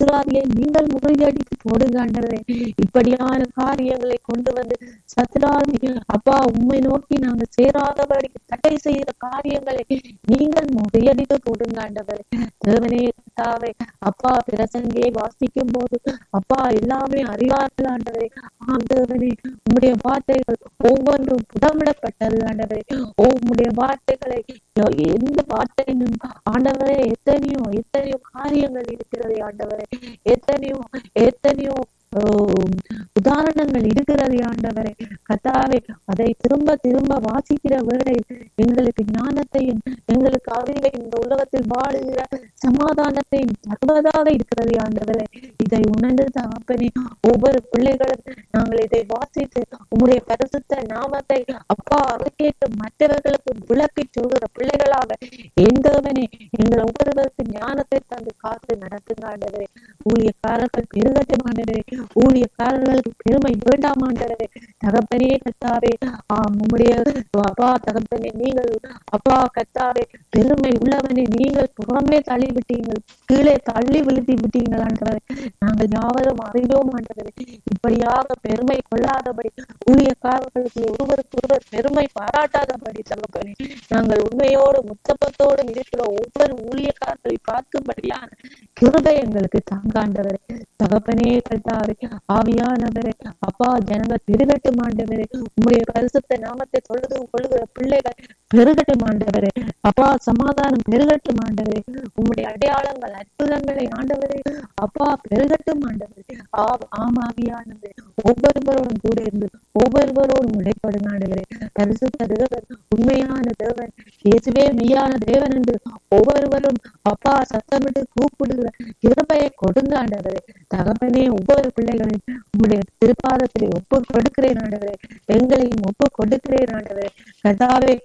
சத்துராதியை நீங்கள் முறியடித்து போடுங்க ஆண்டவரே இப்படியான காரியங்களை கொண்டு வந்து சத்துராதி அப்பா உண்மை நோக்கி நாங்கள் சேராதபடி தடை செய்கிற காரியங்களை நீங்கள் முறியடித்து போடுங்க ஆண்டவரே தேவனே கர்த்தாவே அப்பா பிரசங்கியை வாசிக்கும் போது அப்பா எல்லாமே அறிவார்கள் ஆண்டவரே ஆம் தேவனே உம்முடைய வார்த்தைகள் ஒவ்வொன்றும் புடமிடப்பட்டது ஆண்டவரே ஓ உம்முடைய வார்த்தைகளை எந்த வார்த்தையிலும் ஆண்டவரே எத்தனையோ எத்தனையோ காரியங்கள் இருக்கிறது ஆண்டவரே எத்தனையோ எத்தனையோ ஆஹ் உதாரணங்கள் இருக்கிறது ஆண்டவரே கத்தாவே அதை திரும்ப திரும்ப வாசிக்கிற வேளை எங்களுக்கு ஞானத்தையும் எங்களுக்கு அறிவை இந்த உலகத்தில் வாழுகிற சமாதானத்தையும் தருவதாக இருக்கிறது ஆண்டவரே இதை உணர்ந்து தகப்பனே ஒவ்வொரு பிள்ளைகளும் நாங்கள் இதை வாசித்து உம்முடைய பரிசுத்த நாமத்தை அப்பா அவர்கேட்டு மற்றவர்களுக்கு விளக்கி சொல்கிற பிள்ளைகளாக எந்தவனே எங்கள் ஒவ்வொருவருக்கு ஞானத்தை தந்து காத்து நடத்துங்க ஆண்டவரே ஊழியக்காரர்கள் பெருகட்டும் ஆண்டவரே ஊழியக்காரர்களுக்கு பெருமை வேண்டாம் ஆண்டவரே தகப்பனே கத்தாவே ஆம் உம்முடைய அப்பா தகப்பனே நீங்கள் அப்பா கத்தாவே பெருமை உள்ளவனே நீங்கள் புறமே தள்ளி விட்டீங்கள் கீழே தள்ளி விழுத்தி விட்டீங்கள் ஆண்டவரே நாங்கள் யாவரும் அறிவோம் ஆண்டவரே இப்படியாக பெருமை கொள்ளாதபடி ஊழியக்காரர்களுக்கு ஒருவருக்கு ஒருவர் பெருமை பாராட்டாதபடி தகப்பனே நாங்கள் உண்மையோடு முத்தப்பத்தோடு இருக்கிற ஒவ்வொரு ஊழியக்காரர்களை பார்க்கும்படியான கிருபை எங்களுக்கு தாங்காண்டவரே தகப்பனே கட்டாவே ஆவியானவரே அப்பா ஜனங்கள் பெருகட்டும் ஆண்டவரே உம்முடைய பரிசுத்த நாமத்தை தொழுது கொள்ளுகிற பிள்ளைகள் பெருகட்டும் ஆண்டவரே அப்பா சமாதானம் பெருகட்டும் ஆண்டவரே உம்முடைய அடையாளங்கள் அற்புதங்களை ஆண்டவரே அப்பா பெருகட்டும் ஆண்டவரே ஆ ஆமாவியானவரே ஒவ்வொருவரோடும் கூட இருந்து ஒவ்வொருவரோடும் உடைப்படுங்க ஆண்டவரே பரிசுத்த தேவன் உண்மையான தேவன் இயேசுவே மெய்யான தேவன் என்று ஒவ்வொருவரும் அப்பா சத்தமிட்டு கூப்பிடுகிற கிருபையை கொடுங்க ஆண்டவரே தகப்பனே ஒவ்வொரு பிள்ளைகளையும் உங்களுடைய திருப்பாதத்திலே ஒப்பு கொடுக்கிறேன் ஆண்டவரே எங்களையும் ஒப்பு கொடுக்கிறேன் ஆண்டவரே கதாவே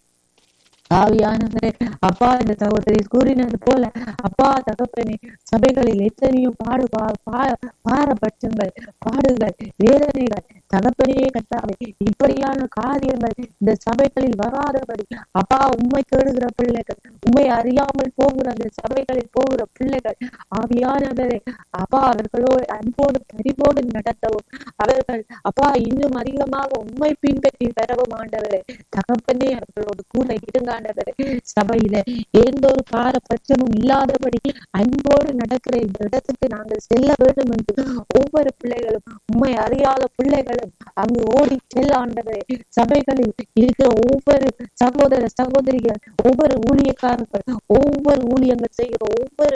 ஆவியானவரே அப்பா இந்த சகோதரி கூறினது போல அப்பா தகப்பனே சபைகளில் எத்தனையோ பாடு பாரபட்சங்கள் பாடுகள் வேதனைகள் தகப்பனே கட்டாவே இப்படியான காரியங்கள் இந்த சபைகளில் வராதபடி அப்பா உண்மை கேடுகிற பிள்ளைகள் உண்மை அறியாமல் போகிற அந்த சபைகளில் போகிற பிள்ளைகள் ஆவியானவரே அப்பா அவர்களோடு அன்போடு பரிவோடு நடத்தவும் அவர்கள் அப்பா இன்னும் அதிகமாக உண்மை பின்பற்றி பெறவும் ஆண்டவரே தகப்பனே அவர்களோடு கூட இருங்க ஆண்டவரே சபையில எந்த ஒரு பாரபட்சமும் இல்லாதபடி அன்போடு நடக்கிற இந்த இடத்துக்கு நாங்கள் செல்ல வேண்டும் என்று ஒவ்வொரு பிள்ளைகளும் உண்மை அறியாத பிள்ளைகளும் அங்கு ஓடி செல்ல ஆண்டவரே சபைகளில் இருக்கிற ஒவ்வொரு சகோதர சகோதரிகள் ஒவ்வொரு ஊழியக்காரர்கள் ஒவ்வொரு ஊழியங்கள் செய்கிற ஒவ்வொரு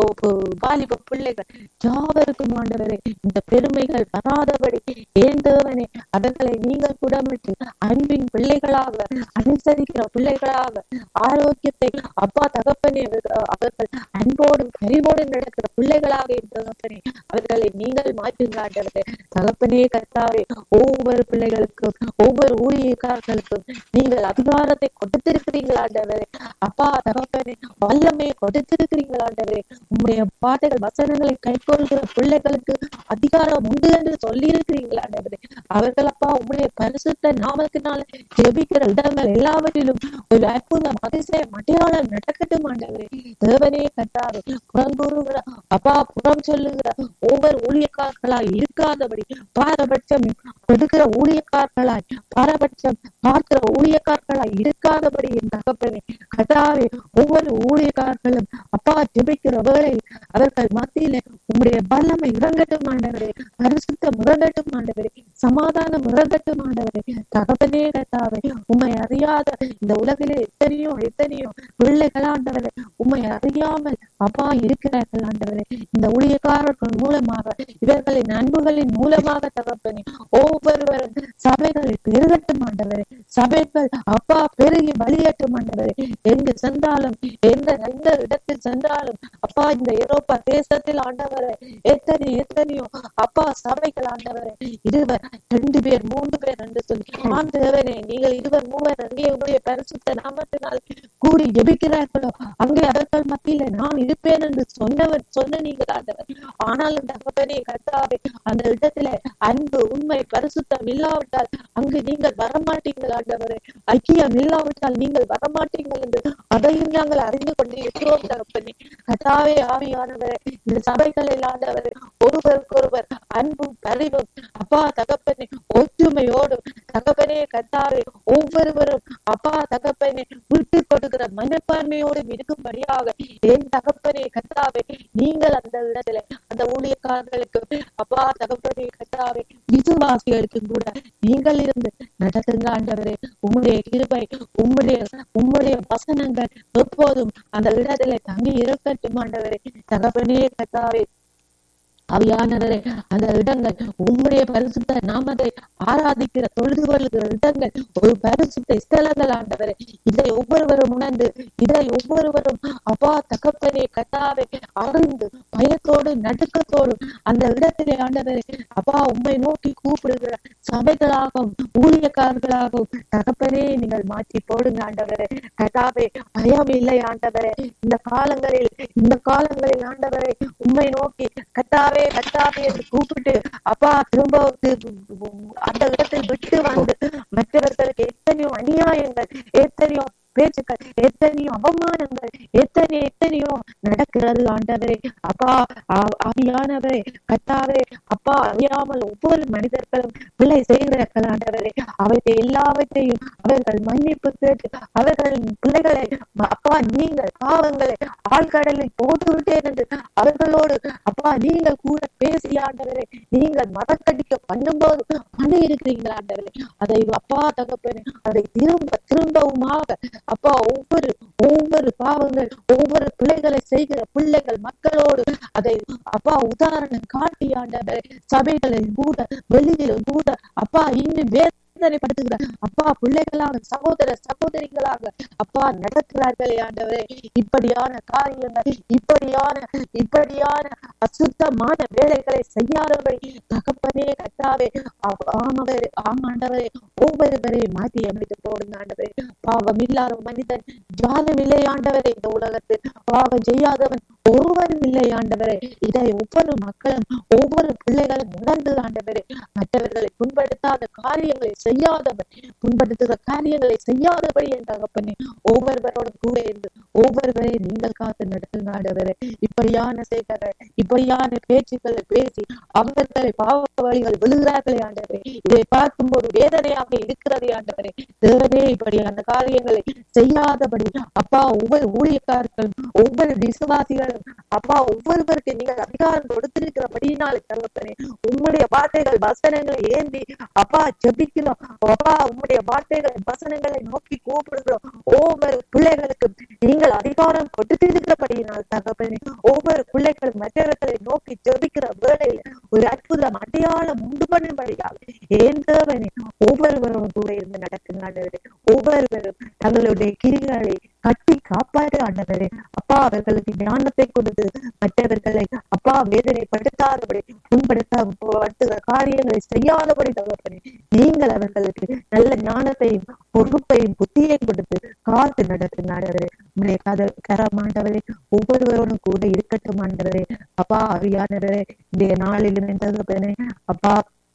வாலிப பிள்ளைகள் யாவருக்கும் ஆண்டவரே இந்த பெருமைகள் வராதபடி ஏன் தேவனே அவர்களை நீங்கள் குடமிட்டு அன்பின் பிள்ளைகளாக அனுசரிக்கிற பிள்ளைகளாக ஆரோக்கியத்தை அப்பா தகப்பனே அவர்கள் அன்போடும் கரிவோடும் நடக்கிற பிள்ளைகளாக தகப்பனே அவர்களை நீங்கள் மாற்றுங்க ஆண்டவரே தகப்பனே கர்த்தாவே ஒவ்வொரு பிள்ளைகளுக்கும் ஒவ்வொரு ஊழியக்காரர்களுக்கும் நீங்கள் அதிகாரத்தை கொடுத்திருக்கிறீர்கள் ஆண்டவரே அப்பா தகப்பனே வல்லமையை கொடுத்திருக்கிறீர்கள் ஆண்டவரே உங்களுடைய பாட்டுகள் வசனங்களை கைக்கொள்கிற பிள்ளைகளுக்கு அதிகாரம் உண்டு என்று சொல்லி இருக்கிறீர்கள் ஆண்டவரே அவர்கள் அப்பா உங்களுடைய பரிசுத்த நாமத்தினால ஜெபிக்கிற இடங்கள் எல்லாவற்றிலும் ஒரு அற்புதம் அதிசயம் அடையாளம் நடக்கட்டும் ஆண்டவரே தேவனே கட்டாவே புறம் கூறுகிற அப்பா புறம் சொல்லுகிற ஒவ்வொரு ஊழியக்காரர்களாய் இருக்காதபடி பாரபட்சம் கொடுக்கிற ஊழியக்காரர்களாய் பாரபட்சம் பார்க்கிற ஊழியக்காரர்களாய் இருக்காதபடி என் தகப்பனே கட்டாவே ஒவ்வொரு ஊழியக்காரர்களும் அப்பா ஜெபிக்கிற வேளை அவர்கள் மத்தியில உங்களுடைய வல்லமை இறங்கட்டும் ஆண்டவரே பரிசுத்தம் இறங்கட்டும் ஆண்டவரே சமாதானம் இறங்கட்டும் ஆண்டவரே தகப்பனே கட்டாவே உண்மை அறியாத இந்த உலகிலே எத்தனையோ எத்தனையோ பிள்ளைகள் ஆண்டவரே உண்மை அறியாமல் அப்பா இருக்கிறார்கள் ஆண்டவரே இந்த ஊழியக்காரர்கள் மூலமாக இவர்களின் அன்புகளின் மூலமாக தகப்பனே ஒவ்வொருவரும் சபைகளில் பெருகட்டும் ஆண்டவரே சபைகள் அப்பா பெருகி வழியட்டும் ஆண்டவரே எங்கு சென்றாலும் எந்த எந்த இடத்தில் சென்றாலும் அப்பா இந்த ஐரோப்பா தேசத்தில் ஆண்டவரே எத்தனை எத்தனையோ அப்பா சபைகள் ஆண்டவரே இருவர் ரெண்டு பேர் மூன்று பேர் என்று சொல்லி ஆம் தேவனே நீங்கள் இருவர் மூவர் அங்கே உங்களுடைய பரிசுத்த நாமத்தினால் கூடி ஜெபிக்கிறார்களோ அங்கே அவர்கள் மத்தியில நான் இருப்பேன் என்று சொன்னவர் சொன்ன நீங்கள் ஆண்டவர் ஆனாலும் தகப்பனே கர்த்தாவே அந்த இடத்துல அன்பு உண்மை பரிசுத்தம் இல்லாவிட்டால் அங்கு நீங்கள் வரமாட்டீங்கள் ஆண்டவரே ஐக்கியம் இல்லாவிட்டால் நீங்கள் வரமாட்டீங்கள் என்று அதையும் நாங்கள் அறிந்து கொண்டு இருக்கிறோம் தகப்பனே கட்டாவே ஆவியானவரே இந்த சபைகளில் ஆண்டவரே ஒருவருக்கொருவர் அன்பும் அறிவும் அப்பா தகப்பனே ஒற்றுமையோடும் தகப்பனே கத்தாவே ஒவ்வொருவரும் அப்பா தகப்பனே விட்டு கொடுக்கிற மனப்பான்மையோடும் இருக்கும்படியாக என் தகப்பனே கத்தாவே நீங்கள் அந்த இடத்துல அந்த ஊழியக்காரர்களுக்கு அப்பா தகப்பனே கத்தாவே விசுவாசிகளுக்கும் கூட நீங்கள் இருந்து நடத்துங்க ஆண்டவரே உம்முடைய கிருபை உம்முடைய உம்முடைய வசனங்கள் எப்போதும் அந்த இடத்துல தங்கி இருக்கட்டும் ஆண்டவரே தகப்பனே கத்தாவே அவையானவரே அந்த இடங்கள் உம்முடைய பரிசுத்த நாமத்தை ஆராதிக்கிற தொழுது கொள்ளுகிற இடங்கள் ஒரு பரிசுத்த ஸ்தலங்கள் ஆண்டவரே இதை ஒவ்வொருவரும் உணர்ந்து இதை ஒவ்வொருவரும் அப்பா தகப்பனே கத்தாவே அறிந்து பயத்தோடு நடுக்கத்தோடு அந்த இடத்திலே ஆண்டவரே அப்பா உம்மை நோக்கி கூப்பிடுகிற சபைகளாகவும் ஊழியக்காரர்களாகவும் தகப்பனே நீங்கள் மாற்றி போடுங்க ஆண்டவரே கத்தாவே பயம் இல்லை ஆண்டவரே இந்த காலங்களில் இந்த காலங்களில் ஆண்டவரே உம்மை நோக்கி கத்தாவே கத்தாவே என்று கூப்பிட்டு அப்பா திரும்ப அந்த இடத்தில் விட்டு வந்து மற்றவர்களுக்கு எத்தனையோ அநியாயங்கள் எத்தனையோ பேச்சுக்கள் எத்தனையோ அவமானங்கள் எத்தனை எத்தனையோ நடக்கிறது ஆண்டவரே அப்பா ஆவியானவரே கத்தாவே அப்பா அறியாமல் ஒவ்வொரு மனிதர்களும் பிள்ளை செய்கிறார்கள் ஆண்டவரே அவர்கள் எல்லாவற்றையும் அவர்கள் மன்னிப்பு கேட்டு அவர்கள் பிள்ளைகளை அப்பா நீங்கள் பாவங்களை ஆழ்கடலில் போட்டு விட்டேன் என்று அவர்களோடு அப்பா நீங்கள் கூட பேசி ஆண்டவரே நீங்கள் மதக்கடிக்க பண்ணும்போது பண்ணி இருக்கிறீங்களா ஆண்டவரே அதை அப்பா தகப்பனே அதை திரும்ப திரும்பவுமாக அப்பா ஒவ்வொரு ஒவ்வொரு பாவங்கள் ஒவ்வொரு பிள்ளைகளை செய்கிற பிள்ளைகள் மக்களோடு அதை அப்பா உதாரணம் காட்டி ஆண்டவரே சபைகளில் கூட வெளியிலும் கூட அப்பா இன்னும் வேதனைப்படுத்துகிற அப்பா பிள்ளைகளாக சகோதர சகோதரிகளாக அப்பா நடக்கிறார்களே ஆண்டவரே இப்படியான காரியங்கள் இப்படியான இப்படியான அசுத்தமான வேலைகளை செய்யாதபடி தகப்பனே கட்டாவே ஆமவரே ஆமாண்டவரே ஒவ்வொருவரை மாற்றி அமைத்து போடுங்க ஆண்டவரே பாவம் இல்லாத மனிதன் ஜானம் இல்லை ஆண்டவரே இந்த உலகத்தில் பாவம் செய்யாதவன் ஒருவரும் இல்லை ஆண்டவரே இதை ஒவ்வொரு மக்களும் ஒவ்வொரு பிள்ளைகளும் உணர்ந்து ஆண்டவரே மற்றவர்களை புண்படுத்தாத காரியங்களை செய்யாதவன் புண்படுத்துகிற காரியங்களை செய்யாதபடி என் தகப்பனே ஒவ்வொருவரோட கூட இருந்து ஒவ்வொருவரை நீங்கள் காத்து நடத்துங்க ஆண்டவரே இப்படியான செய்கிற இப்படியான பேச்சுக்களை பேசி அவர்களை பாவ வழிகள் விழுகிறார்களே ஆண்டவரே இதை பார்க்கும்போது வேதனையாக இருக்கிறது ஆண்டவரே தேவனே இப்படியான காரியங்களை செய்யாதபடி அப்பா ஒவ்வொரு ஊழியக்காரர்களும் ஒவ்வொரு விசுவாசிகளும் அப்பா ஒவ்வொருவருக்கு நீங்கள் அதிகாரம் கொடுத்திருக்கிறபடினாலே தகப்பனே உம்முடைய வார்த்தைகள் வசனங்களை ஏந்தி அப்பா ஜபிக்கிறோம் அப்பா உம்முடைய வார்த்தைகள் வசனங்களை நோக்கி கூப்பிடுகிறோம் ஒவ்வொரு பிள்ளைகளுக்கு நீங்கள் அதிகாரம் கொடுத்திருக்கிறபடியினால் தகப்பனே ஒவ்வொரு பிள்ளைகளும் மற்றவர்களை நோக்கி ஜபிக்கிற வேளையில் ஒரு அற்புதம் அடையாளம் உண்டு பண்ணும்படியாக ஏன் தேவனே ஒவ்வொருவரும் கூட இருந்து நடக்கின்றனர் ஒவ்வொருவரும் தங்களுடைய கிரிகளை கட்டி காப்பாடு ஆண்டவரே அப்பா அவர்களுக்கு ஞானத்தை கொடுத்து மற்றவர்களை அப்பா வேதனைப்படுத்தாதபடி புண்படுத்த காரியங்களை செய்யாதபடி தகப்பனே நீங்கள் அவர்களுக்கு நல்ல ஞானத்தையும் பொறுப்பையும் புத்தியையும் கொடுத்து காத்து நடத்துங்க ஆண்டவரே உங்களுடைய கத கரமாண்டவரே ஒவ்வொருவரோடும் கூட இருக்கட்டும் ஆண்டவரே அப்பா அறியானவரே இந்த நாளிலும் தகப்பனே அப்பா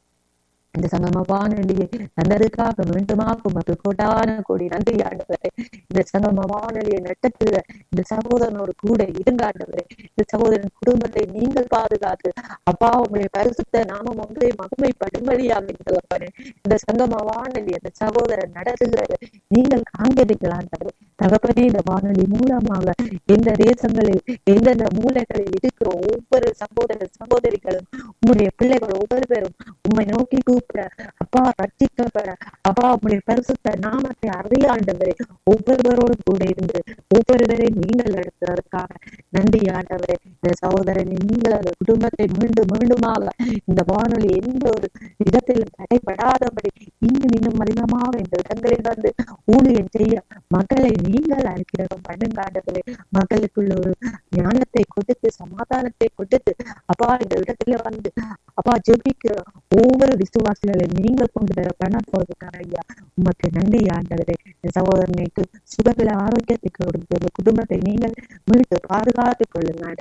இந்த சங்கம வானொலியை தந்ததுக்காக மீண்டுமாக உமக்கு கோட்டான கோடி நன்றி ஆண்டவரே இந்த சங்கம வானொலியை நட்டத்துல இந்த சகோதரனோடு கூட இருங்க ஆண்டவரே இந்த சகோதரன் குடும்பத்தை நீங்கள் பாதுகாத்து அப்பா உங்களுடைய பரிசுத்த நாமம் ஒன்றை மகிமைப்படும்படியாக இருந்தவரே இந்த சங்கம வானொலி அந்த சகோதரன் நடத்துகிறது நீங்கள் காண்கிறீர்கள் ஆண்டவரே தகப்பனே இந்த வானொலி மூலமாக எந்த தேசங்களில் எந்தெந்த மூலைகளில் இருக்கிற ஒவ்வொரு சகோதர சகோதரிகளும் உங்களுடைய பிள்ளைகள் ஒவ்வொரு பேரும் உண்மை நோக்கி கூப்பிட அப்பா ரட்சிக்கப்பட அப்பா உங்களுடைய பரிசுத்த நாமத்தை அறியாண்டவரே ஒவ்வொருவரோடும் கூட இருந்து ஒவ்வொருவரையும் நீங்கள் எடுத்ததற்காக நன்றி ஆண்டவரே இந்த சகோதரனை நீங்கள் அந்த குடும்பத்தை மீண்டும் மீண்டுமாக இந்த வானொலி எந்த ஒரு இடத்திலும் தடைபடாதபடி இன்னும் இன்னும் அதிகமாக இந்த இடங்களில் வந்து ஊழியம் செய்ய மக்களை நீங்கள் அனுப்பிடம் பண்ணுங்க ஆண்டவரே மக்களுக்குள்ள ஒரு ஞானத்தை கொடுத்து சமாதானத்தை கொடுத்து அப்பா இந்த இடத்துல வந்து அப்பா ஜெபிக்கிற ஒவ்வொரு விசுவாசிகளை நீங்கள் கொண்டு வர பண்ண போறதுக்கான ஐயா உமக்கு நன்றி ஆண்டவரே இந்த சகோதரனுக்கு சுகத்துல ஆரோக்கியத்தை கொடுத்து குடும்பத்தை நீங்கள் மீட்டு பாதுகாத்துக் கொள்ளுங்க ஆண்டவரே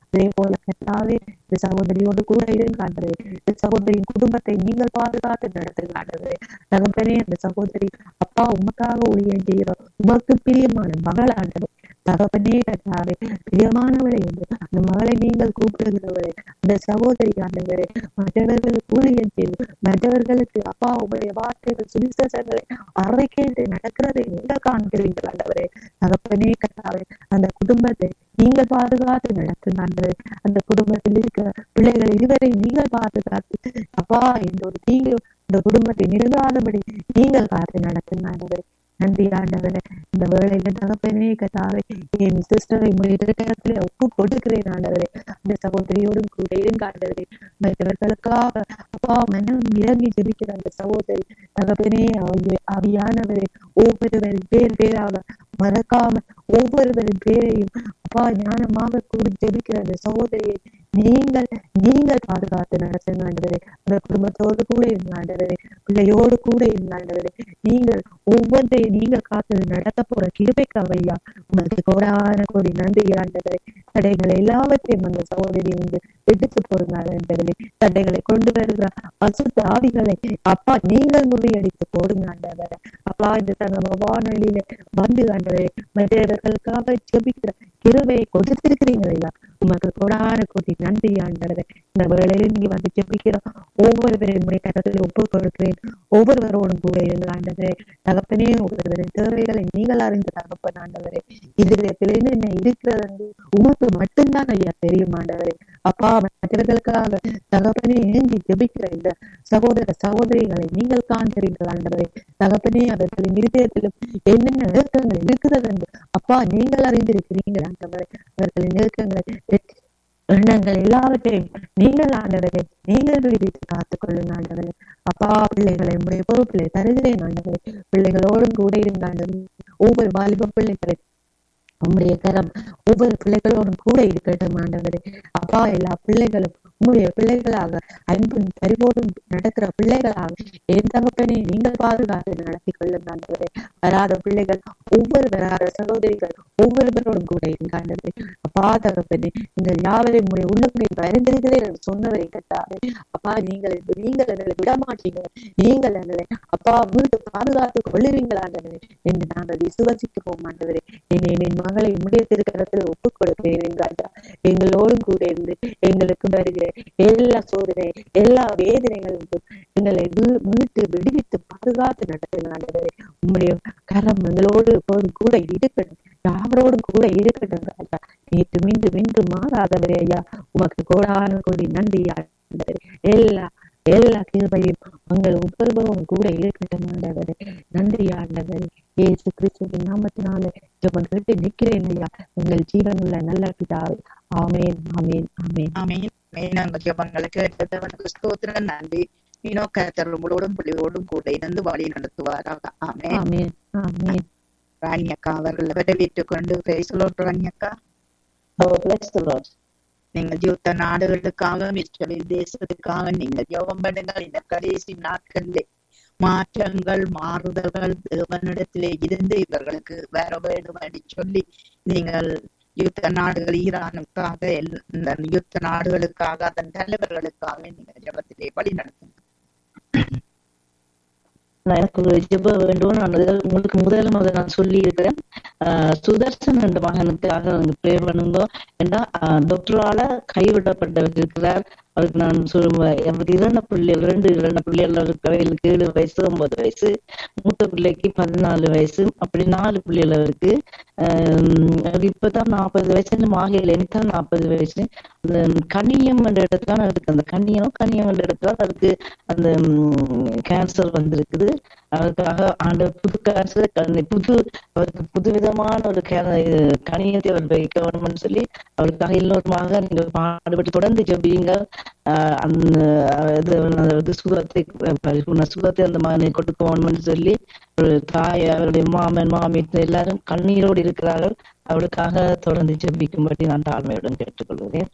அதே போல கத்தாவே இந்த சகோதரியோடு கூட இருங்க ஆண்டவரே இந்த சகோதரியின் குடும்பத்தை நீங்கள் பாதுகாத்து நடத்துங்க ஆண்டவரே தகப்பனே அந்த சகோதரி அப்பா உமக்காக ஊழியம் செய்கிறோம் உமக்கு பிரியமான மகள் ஆண்டவர் தகப்பனே கத்தாவே பிரியமானவளை என்று அந்த மகளை நீங்கள் கூப்பிடுகிறவளை அந்த சகோதரி ஆண்டவரே மற்றவர்களுக்கு ஊழியம் செய்து மற்றவர்களுக்கு அப்பா உங்களுடைய வார்த்தைகள் சுவிசேஷங்களை அறைக்கேட்டு நடக்கிறதை நீங்கள் காண்கிறீர்கள் ஆண்டவரே தகப்பனே கத்தாவே அந்த குடும்பத்தை நீங்கள் பாதுகாத்து நடத்துங்க ஆண்டவரே அந்த குடும்பத்தில் இருக்கிற பிள்ளைகள் இருவரை நீங்கள் பாதுகாத்து அப்பா இந்த ஒரு தீங்கு இந்த குடும்பத்தை நெருங்காதபடி நீங்கள் காத்து நடத்துங்க ஆண்டவரே நன்றி ஆண்டவரே இந்த வேலையில தகப்பனே கதாவே என் சிஸ்டரை முடிக்கிறதுல ஒப்பு கொடுக்கிறேன் ஆண்டவரே அந்த சகோதரியோடும் கூட இருங்க ஆண்டவரே மற்றவர்களுக்காக அப்பா மனம் இறங்கி ஜெபிக்கிற அந்த சகோதரி தகப்பனே அவங்க அவியானவரே ஒவ்வொருவரின் பேர் பேராக மறக்காம ஒவ்வொருவரின் பேரையும் அப்பா ஞானமாக கூறி ஜெபிக்கிற அந்த சகோதரியை நீங்கள் நீங்கள் பாதுகாத்து நடத்துங்க ஆண்டவரே அந்த குடும்பத்தோடு கூட இருங்க ஆண்டவரே பிள்ளையோடு கூட இருங்க ஆண்டவரே நீங்கள் ஒவ்வொன்றையும் நீங்கள் காத்து நடத்த போற கிருபைக்காக ஐயா உங்களுக்கு கோடான கோடி நன்றி ஆண்டவரே தடைகளை எல்லாவற்றையும் அந்த சகோதரி வந்து எடுத்து போடுங்க ஆண்டவரே தடைகளை கொண்டு வருகிற அசுத்த ஆவிகளை அப்பா நீங்கள் முறியடித்து போடுங்க ஆண்டவரே அப்பா இந்த தங்க வானொலியில வந்து ஆண்டவரே மற்றவர்களுக்காக ஜெபிக்கிற கிருபையை கொடுத்திருக்கிறீங்க ஐயா உமக்கு கொடான கோடி நன்றி ஆண்டவரே இந்த வேளையில் நீங்க வந்து ஜெபிக்கிறோம் ஒவ்வொருவரையும் உடைய கட்டத்தில் ஒப்பு கொடுக்கிறேன் ஒவ்வொருவரோடும் கூட இருந்த ஆண்டவரே தகப்பனே ஒவ்வொருவரின் தேவைகளை நீங்கள் அறிந்த தகப்பன் ஆண்டவரே இதயத்தில் என்ன இருக்கிறது என்று உமக்கு மட்டும்தான் ஐயா தெரியும் ஆண்டவரே அப்பா மற்றவர்களுக்காக தகப்பனே ஏங்கி ஜெபிக்கிற இந்த சகோதர சகோதரிகளை நீங்கள் காண்கிறீர்கள் ஆண்டவரே தகப்பனே அவர்களின் இருதயத்திலும் என்னென்ன நெருக்கங்கள் இருக்கிறது என்று அப்பா நீங்கள் அறிந்திருக்கிறீர்கள் ஆண்டவரே அவர்களின் நெருக்கங்களை எண்ணங்கள் எல்லாவற்றையும் நீங்கள் ஆண்டவரே நீங்கள் விடுவித்து காத்துக் கொள்ளுங்க ஆண்டவரே அப்பா பிள்ளைகளை உடைய பொறுப்பிலை தருகிறேன் ஆண்டவரே பிள்ளைகளோடும் கூட இருந்த ஆண்டவரே ஒவ்வொரு வாலிப பிள்ளைகளை உம்முடைய கரம் ஒவ்வொரு பிள்ளைகளோடும் கூட இருக்கட்டும் ஆண்டவரே அப்பா எல்லா பிள்ளைகளும் உம்முடைய பிள்ளைகளாக அன்பும் பரிவோடும் நடக்கிற பிள்ளைகளாக என் தகப்பனே நீங்கள் பாதுகாத்து நடத்தி கொள்ளும் ஆண்டவரே வராத பிள்ளைகள் ஒவ்வொரு வராத சகோதரிகள் ஒவ்வொருவரோடும் கூட இருக்காண்டவரே அப்பா தகப்பனே நீங்கள் யாவரையும் உடைய உள்ளங்களை பயந்திருக்கிறேன் என்று சொன்னவரை கட்டாவே அப்பா நீங்கள் நீங்கள் எங்களை விட மாட்டீங்க நீங்கள் எங்களை அப்பா வீட்டு பாதுகாத்து கொள்ளுவீங்கள் ஆண்டவரே என்று நாங்கள் விசுவசிக்கிறோம் ஆண்டவரே என்னை என் மகளை உடைய திருக்கரத்தில் ஒப்புக் கொடுக்கிறேன் என்றாண்டா எங்களோடும் கூட இருந்து எங்களுக்கு வருகிற எல்லா சோதனை எல்லா வேதனைகளுக்கும் எங்களை வீ- மீட்டு விடுவித்து பாதுகாத்து நடத்துங்க ஆண்டவரே உம்முடைய கரம் எங்களோடு எப்போதும் கூட இருக்கட்டும் யாவரோடும் கூட இருக்கட்டும் ராஜா நேற்று மீண்டும் இன்று மாறாதவரே ஐயா உமக்கு கோடான கோடி நன்றி ஆண்டவரே எல்லா எல்லா கிருபையும் உங்கள் ஒவ்வொருவரும் கூட இருக்கட்டும் ஆண்டவரே நன்றி ஆண்டவரே இயேசு கிறிஸ்துவின் நாமத்தினாலே ஜெபம் கேட்டு நிற்கிறேன் ஐயா உங்கள் ஜீவனுள்ள நல்ல பிதாவே ஆமேன் ஆமேன் ஆமேன் ஆமென் நாங்கள் ஜெபங்களுக்கு எடுத்தவனுக்கு ஸ்தோத்திரம் நன்றி இன்னோ கர்த்தர் உங்களோடும் பிள்ளையோடும் கூட இருந்து வழி நடத்துவாராக ஆமென் ஆமேன் ஆமேன் ராணி அக்கா அவர்களை வரவேற்றுக் கொண்டு பேசலோட் ராணி அக்கா Oh, bless the Lord. நீங்கள் யுத்த நாடுகளுக்காக இஸ்ரேல் தேசத்துக்காக நீங்கள் ஜெபம் பண்ணுங்கள் இந்த கடைசி நாட்களிலே மாற்றங்கள் மாறுதல்கள் தேவனிடத்திலே இருந்து இவர்களுக்கு வர வேண்டும் என்று சொல்லி நீங்கள் யுத்த நாடுகள் ஈரானுக்காக எல்- இந்த யுத்த நாடுகளுக்காக அதன் தலைவர்களுக்காக நீங்கள் ஜெபத்திலே வழி நடத்துங்க நான் எனக்கு ஒரு ஜெப வேண்டும் நான் முதல் உங்களுக்கு முதல்ல முதல் நான் சொல்லி இருக்கிறேன் சுதர்சன் என்ற மகனுக்காக நாங்க ப்ரே பண்ணுங்க ஏன்னா டாக்டரால கைவிடப்பட்டவர் இருக்கிறார் அவருக்கு நான் சொல்லுவேன் அவருக்கு இரண்டு பிள்ளைகள் ரெண்டு இரண்டு பிள்ளைகள் அவருக்கு அவர்களுக்கு ஏழு வயசு ஒன்பது வயசு மூத்த பிள்ளைக்கு பதினாலு வயசு அப்படி நாலு பிள்ளைகள் அவருக்கு ஆஹ் அவர் இப்பதான் நாற்பது வயசு மாகையில் எனக்கு நாற்பது வயசு அந்த கனியம் என்ற இடத்துல தான் அவருக்கு அந்த கண்ணியம் கனியம் என்ற இடத்துல தான் அவருக்கு அந்த கேன்சர் வந்திருக்குது அவருக்காக ஆண்ட புது கேன்சர் புது அவருக்கு புது விதமான ஒரு கே- கணியத்தை அவர் வைக்க வேணும்னு சொல்லி அவருக்காக எல்லோருமாக நீங்கள் பாடுபட்டு தொடர்ந்து ஜெபியுங்க ஆஹ் அந்த இது அதாவது சுகத்தை பரிபூர்ண சுகத்தை அந்த மகனை கொடுக்க வேணும்னு சொல்லி ஒரு தாய் அவருடைய மாமன் மாமி எல்லாரும் கண்ணீரோடு இருக்கிறார்கள் அவளுக்காக தொடர்ந்து ஜெபிக்கும்படி நான் தாழ்மையுடன் கேட்டுக்கொள்கிறேன்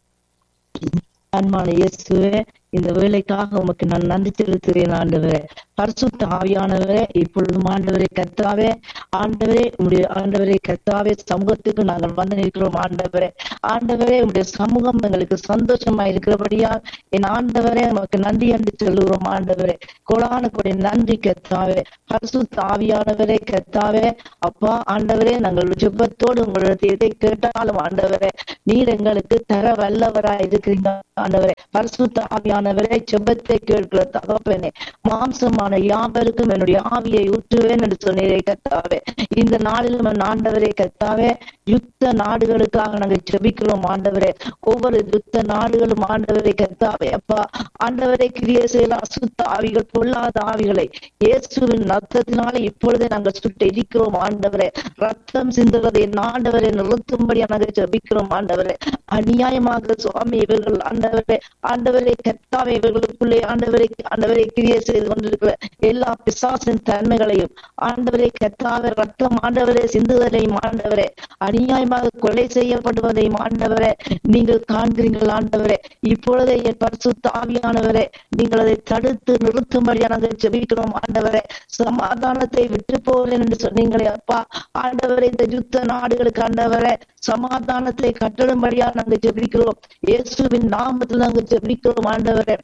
அன்பான இயேசுவே இந்த வேலைக்காக உமக்கு நான் நன்றி செலுத்துகிறேன் ஆண்டவரே பரிசுத்த ஆவியானவரே இப்பொழுதும் ஆண்டவரை கத்தாவே ஆண்டவரே உடைய ஆண்டவரை கத்தாவே சமூகத்துக்கு நாங்கள் வந்து நிற்கிறோம் ஆண்டவரே ஆண்டவரே உடைய சமூகம் எங்களுக்கு சந்தோஷமா இருக்கிறபடியால் என் ஆண்டவரே நமக்கு நன்றி என்று சொல்லுகிறோம் ஆண்டவரே கோடான கொடி நன்றி கத்தாவே பரிசுத்த ஆவியானவரே கத்தாவே அப்பா ஆண்டவரே நாங்கள் ஜெபத்தோடு உங்களுடைய எதை கேட்டாலும் ஆண்டவரே நீர் எங்களுக்கு தர வல்லவராய் இருக்கிறீங்க ஆண்டவரே பரிசுத்த ஆவியானவரே ஜெபத்தை கேட்கிற தகப்பனே மாம்சமான யாவருக்கும் என்னுடைய ஆவியை ஊற்றுவேன் என்று சொன்னீரே கத்தாவே இந்த நாளிலும் என் ஆண்டவரே கத்தாவே யுத்த நாடுகளுக்காக நாங்கள் ஜெபிக்கிறோம் ஆண்டவரே ஒவ்வொரு யுத்த நாடுகளும் ஆண்டவரை கத்தாவே அப்பா ஆண்டவரை கிரிய செய்யலாம் அசுத்த ஆவிகள் பொல்லாத ஆவிகளை இயேசுவின் ரத்தத்தினாலே இப்பொழுதே நாங்கள் சுட்டு இருக்கிறோம் ஆண்டவரே ரத்தம் சிந்துவதை என் ஆண்டவரை நிறுத்தும்படியா நாங்கள் ஜெபிக்கிறோம் ஆண்டவரே அநியாயமாக சுவாமி இவர்கள் ஆண்டவரே ஆண்டவரை கத்தாவே இவர்களுக்குள்ளே ஆண்டவரை ஆண்டவரை கிரிய செய்து கொண்டிருக்கிற எல்லா பிசாசின் தன்மைகளையும் ஆண்டவரை கத்தாவே ரத்தம் ஆண்டவரே சிந்துவதையும் ஆண்டவரே அநியாயமாக கொலை செய்யப்படுவதையும் ஆண்டவரே நீங்கள் காண்கிறீர்கள் ஆண்டவரே இப்பொழுதே என் பரிசுத்த ஆவியானவரே நீங்கள் அதை தடுத்து நிறுத்தும்படியா நாங்கள் ஜெபிக்கிறோம் ஆண்டவரே சமாதானத்தை விட்டு போகிறேன் என்று சொன்னீங்களே அப்பா ஆண்டவரே இந்த யுத்த நாடுகளுக்கு ஆண்டவரே சமாதானத்தை கட்டளும்படியா நாங்கள் ஜெபிக்கிறோம் இயேசுவின் நாமத்தில் நாங்கள் ஜெபிக்கிறோம் ஆண்டவரே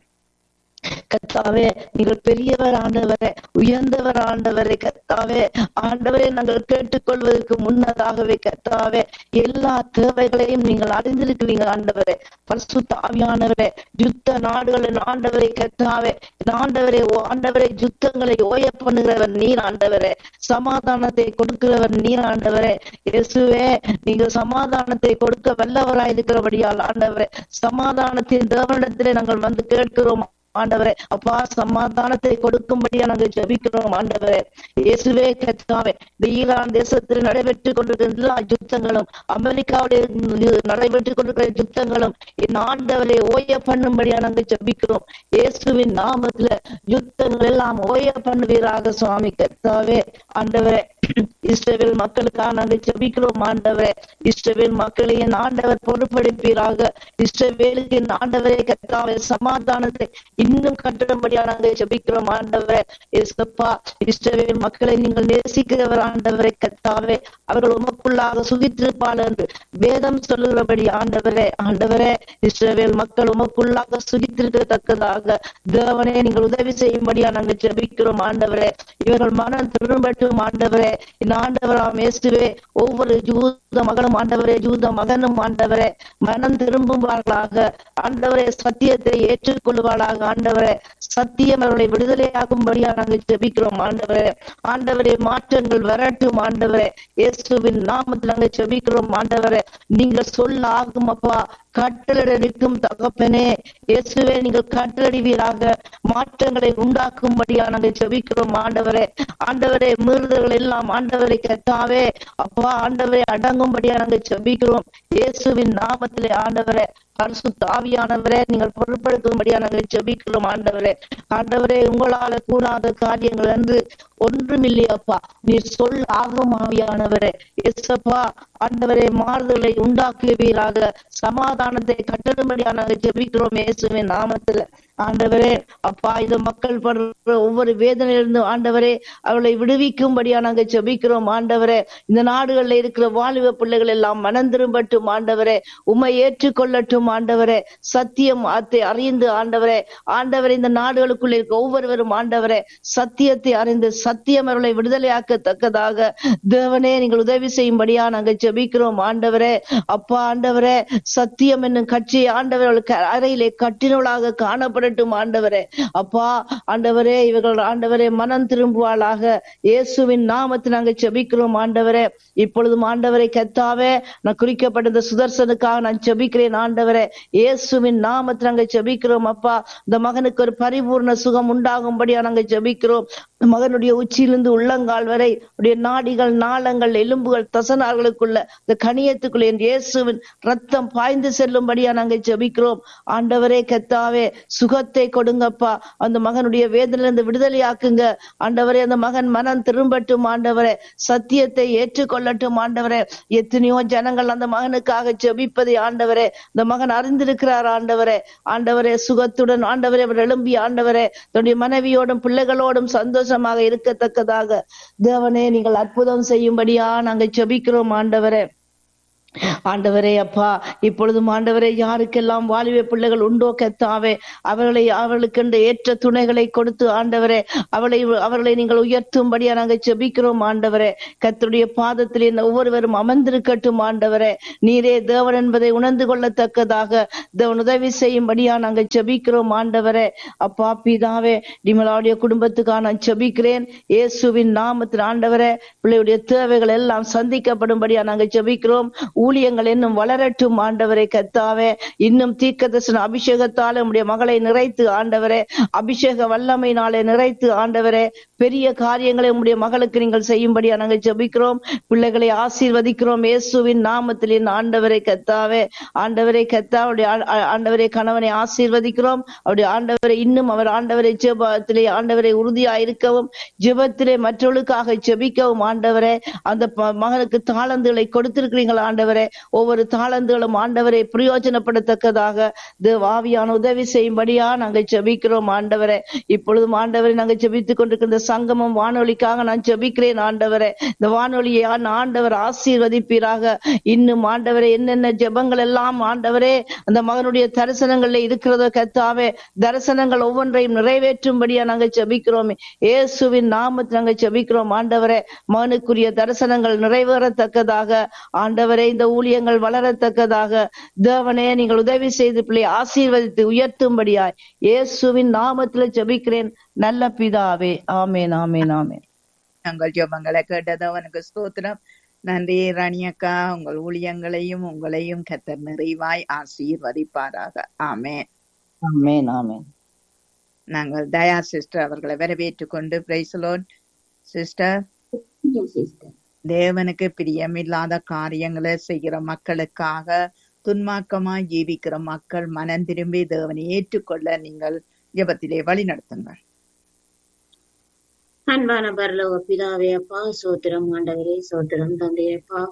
கத்தாவே நீங்கள் பெரியவர் ஆண்டவரே உயர்ந்தவர் ஆண்டவரே கத்தாவே ஆண்டவரே நாங்கள் கேட்டுக்கொள்வதற்கு முன்னதாகவே கத்தாவே எல்லா தேவைகளையும் நீங்கள் அறிந்திருக்கிறீங்க ஆண்டவரே பரிசுத்த ஆவியானவரே யுத்த நாடுகளின் ஆண்டவரை கத்தாவே ஆண்டவரே ஓ ஆண்டவரே யுத்தங்களை ஓய பண்ணுகிறவர் நீர் ஆண்டவரே சமாதானத்தை கொடுக்கிறவர் நீர் ஆண்டவரே இயேசுவே நீங்கள் சமாதானத்தை கொடுக்க வல்லவராய் இருக்கிறபடியால் ஆண்டவரே சமாதானத்தின் தேவனிடத்திலே நாங்கள் வந்து கேட்கிறோம் ஆண்டவரே அப்பா சமாதானத்தை கொடுக்கும்படியா நாங்கள் ஜபிக்கிறோம் ஆண்டவரே இயேசுவே கத்தாவே இந்த ஈரான் தேசத்தில் நடைபெற்றுக் கொண்டிருக்கிற எல்லா யுத்தங்களும் அமெரிக்காவுடைய நடைபெற்றுக் கொண்டிருக்கிற யுத்தங்களும் என் ஆண்டவரை ஓய பண்ணும்படியா நாங்கள் ஜபிக்கிறோம் இயேசுவின் நாமத்துல யுத்தங்கள் எல்லாம் ஓய பண்ணுவீராக சுவாமி கத்தாவே ஆண்டவரே இஸ்ரவேல் மக்களுக்காக நாங்கள் ஜபிக்கிறோம் ஆண்டவரே இஸ்ரவேல் மக்களை என் ஆண்டவர் பொறுப்பெடுப்பீராக இஸ்ரவேலுக்கு என் ஆண்டவரை கத்தாவே சமாதானத்தை இன்னும் கட்டிடும்படியா நாங்கள் ஜபிக்கிறோம் ஆண்டவரே இசப்பா இஸ்ரவேல் மக்களை நீங்கள் நேசிக்கிறவர் ஆண்டவரை கத்தாவே அவர்கள் உமக்குள்ளாக சுகித்திருப்பாள் என்று வேதம் சொல்லுகிறபடி ஆண்டவரே ஆண்டவரே இஸ்ரவேல் மக்கள் உமக்குள்ளாக சுகித்திருக்கத்தக்கதாக தேவனே நீங்கள் உதவி செய்யும்படியா நாங்கள் ஜபிக்கிறோம் ஆண்டவரே இவர்கள் மனம் திரும்பட்டும் ஆண்டவரே இந்த ஆண்டவராம் இயேசுவே ஒவ்வொரு ஜூத மகனும் ஆண்டவரே ஜூத மகனும் ஆண்டவரே மனம் திரும்புவார்களாக ஆண்டவரே சத்தியத்தை ஏற்றுக்கொள்வாளாக ஆண்டவரே சத்தியம் அவர்களை விடுதலையாகும்படியா நாங்கள் ஜெபிக்கிறோம் ஆண்டவரே ஆண்டவரே மாற்றங்கள் வரட்டும் ஆண்டவரே இயேசுவின் நாமத்தில் நாங்கள் ஜெபிக்கிறோம் ஆண்டவரே நீங்கள் சொல்ல ஆகும் அப்பா கட்டளை நிற்கும் தகப்பனே இயேசுவே நீங்கள் கட்டளடிவீராக மாற்றங்களை உண்டாக்கும்படியா நாங்கள் ஜெபிக்கிறோம் ஆண்டவரே ஆண்டவரே மீறுதல்கள் எல்லாம் ஆண்டவரை கத்தாவே அப்பா ஆண்டவரை அடங்கும்படியா நாங்கள் ஜெபிக்கிறோம் இயேசுவின் நாமத்திலே ஆண்டவரே பரிசுத்த ஆவியானவரே நீங்கள் பொருட்படுத்தும்படியா நாங்கள் ஜெபிக்கிறோம் ஆண்டவரே ஆண்டவரே உங்களால கூடாத காரியங்கள் என்று ஒன்றுமில்லையப்பா நீர் சொல் ஆகும் ஆவியானவரே எஸ்அப்பா ஆண்டவரே மாறுதலை உண்டாக்குவீராக சமாதானத்தை கட்டடும்படியா நாங்கள் ஜெபிக்கிறோம் இயேசுவின் நாமத்துல ஆண்டவரே அப்பா இந்த மக்கள் படுற ஒவ்வொரு வேதனையிலிருந்து ஆண்டவரே அவளை விடுவிக்கும்படியா நாங்கள் ஜெபிக்கிறோம் ஆண்டவரே இந்த நாடுகள்ல இருக்கிற வாலிப பிள்ளைகள் எல்லாம் மனம் திரும்பட்டும் ஆண்டவரே உம்மை ஏற்றுக்கொள்ளட்டும் ஆண்டவரே சத்தியம் அத்தை அறிந்து ஆண்டவரே ஆண்டவரே இந்த நாடுகளுக்குள்ள இருக்க ஒவ்வொருவரும் ஆண்டவரே சத்தியத்தை அறிந்து சத்தியம் அவர்களை விடுதலையாக்கத்தக்கதாக தேவனே நீங்கள் உதவி செய்யும்படியா நாங்கள் ஜெபிக்கிறோம் ஆண்டவரே அப்பா ஆண்டவரே சத்தியம் என்னும் கட்சி ஆண்டவர்களுக்கு அறையிலே கட்டினவளாக காணப்படட்டும் ஆண்டவரே அப்பா ஆண்டவரே இவர்கள் ஆண்டவரே மனம் திரும்புவாளாக இயேசுவின் நாமத்தில் நாங்கள் ஜெபிக்கிறோம் ஆண்டவரே இப்பொழுதும் ஆண்டவரை கத்தாவே நான் குறிக்கப்பட்ட இந்த சுதர்சனுக்காக நான் ஜெபிக்கிறேன் ஆண்டவரே இயேசுவின் நாமத்தில் நாங்கள் ஜெபிக்கிறோம் அப்பா இந்த மகனுக்கு ஒரு பரிபூர்ண சுகம் உண்டாகும்படியா நாங்கள் ஜெபிக்கிறோம் மகனுடைய உச்சியிலிருந்து உள்ளங்கால் வரை உடைய நாடிகள் நாளங்கள் எலும்புகள் தசனார்களுக்குள்ள இந்த கணியத்துக்குள்ள என் இயேசுவின் ரத்தம் பாய்ந்து செல்லும்படியா நாங்கள் ஜெபிக்கிறோம் ஆண்டவரே கத்தாவே சுகத்தை கொடுங்கப்பா அந்த மகனுடைய வேதனையிலிருந்து விடுதலையாக்குங்க ஆண்டவரே அந்த மகன் மனம் திரும்பட்டும் ஆண்டவரே சத்தியத்தை ஏற்றுக்கொள்ளட்டும் ஆண்டவரே எத்தனையோ ஜனங்கள் அந்த மகனுக்காக ஜெபிப்பதை ஆண்டவரே இந்த மகன் அறிந்திருக்கிறார் ஆண்டவரே ஆண்டவரே சுகத்துடன் ஆண்டவரே அவர் எழும்பி ஆண்டவரே தன்னுடைய மனைவியோடும் பிள்ளைகளோடும் சந்தோஷமாக இருக்கத்தக்கதாக தேவனே நீங்கள் அற்புதம் செய்யும்படியா நாங்கள் ஜெபிக்கிறோம் ஆண்டவரே ஆண்டவரே அப்பா இப்பொழுதும் ஆண்டவரே யாருக்கெல்லாம் வாலிப பிள்ளைகள் உண்டோ கத்தாவே அவர்களை அவர்களுக்கென்று ஏற்ற துணைகளை கொடுத்து ஆண்டவரே அவளை அவர்களை நீங்கள் உயர்த்தும்படியா நாங்கள் செபிக்கிறோம் ஆண்டவரே கர்த்தருடைய பாதத்தில் இந்த ஒவ்வொருவரும் அமர்ந்திருக்கட்டும் ஆண்டவரே நீரே தேவன் என்பதை உணர்ந்து கொள்ளத்தக்கதாக தேவன் உதவி செய்யும்படியா நாங்கள் செபிக்கிறோம் ஆண்டவரே அப்பா பிதாவே நிமலாவுடைய குடும்பத்துக்காக நான் செபிக்கிறேன் இயேசுவின் நாமத்தில் ஆண்டவரே பிள்ளையுடைய தேவைகள் எல்லாம் சந்திக்கப்படும்படியா நாங்கள் ஜெபிக்கிறோம் ஊழியங்கள் இன்னும் வளரட்டும் ஆண்டவரே கத்தாவே இன்னும் தீர்க்கதர்சன அபிஷேகத்தால உடைய மகளை நிறைத்து ஆண்டவரே அபிஷேக வல்லமையினாலே நிறைத்து ஆண்டவரே பெரிய காரியங்களை உம்முடைய மகளுக்கு நீங்கள் செய்யும்படியா நாங்கள் ஜெபிக்கிறோம் பிள்ளைகளை ஆசீர்வதிக்கிறோம் இயேசுவின் நாமத்தில் என் ஆண்டவரை கத்தாவே ஆண்டவரை கத்தா அவருடைய ஆ- ஆ- ஆண்டவரை கணவனை ஆசீர்வதிக்கிறோம் அவருடைய ஆண்டவரை இன்னும் அவர் ஆண்டவரை ஜெபத்திலே ஆண்டவரை உறுதியா இருக்கவும் ஜெபத்திலே மற்றவர்களுக்காக ஜெபிக்கவும் ஆண்டவரே அந்த ப- மகனுக்கு தாளந்துகளை கொடுத்திருக்கிறீர்கள் ஆண்டவரே ஒவ்வொரு தாளந்துகளும் ஆண்டவரை பிரயோஜனப்படத்தக்கதாக தேவ ஆவியான உதவி செய்யும்படியா நாங்கள் ஜெபிக்கிறோம் ஆண்டவரே இப்பொழுதும் ஆண்டவரை நாங்கள் ஜெபித்துக் கொண்டிருக்கிற சங்கமம் வானொலிக்காக நான் ஜெபிக்கிறேன் ஆண்டவரே இந்த வானொலியை ஆண் ஆண்டவர் ஆசீர்வதிப்பீராக இன்னும் ஆண்டவரே என்னென்ன ஜெபங்கள் எல்லாம் ஆண்டவரே அந்த மகனுடைய தரிசனங்கள்ல இருக்கிறதோ கத்தாவே தரிசனங்கள் ஒவ்வொன்றையும் நிறைவேற்றும்படியா நாங்கள் ஜெபிக்கிறோம் இயேசுவின் நாமத்தில் நாங்கள் ஜெபிக்கிறோம் ஆண்டவரே மகனுக்குரிய தரிசனங்கள் நிறைவேறத்தக்கதாக ஆண்டவரே இந்த ஊழியங்கள் வளரத்தக்கதாக தேவனே நீங்கள் உதவி செய்து பிள்ளை ஆசீர்வதித்து உயர்த்தும்படியாய் இயேசுவின் நாமத்துல ஜெபிக்கிறேன் நல்ல பிதாவே ஆமேன் ஆமேன் ஆமேன் நாங்கள் ஜெபங்களை கேட்டது அவனுக்கு ஸ்தோத்திரம் நன்றி ராணியக்கா உங்கள் ஊழியங்களையும் உங்களையும் கத்தர் நிறைவாய் ஆசீர்வதிப்பாராக ஆமென் ஆமேன் ஆமேன் நாங்கள் தயா சிஸ்டர் அவர்களை வரவேற்றுக் கொண்டு பிரைசலோன் சிஸ்டர் தேவனுக்கு பிரியமில்லாத காரியங்களை செய்கிற மக்களுக்காக துன்மாக்கமாய் ஜீவிக்கிற மக்கள் மனம் திரும்பி தேவனை ஏற்றுக்கொள்ள நீங்கள் ஜெபத்திலே வழி நடத்துங்கள் அன்பான பரலோக பிதாவே அப்பா சோத்திரம் ஆண்டவரே சோத்திரம் தந்தையே அப்பா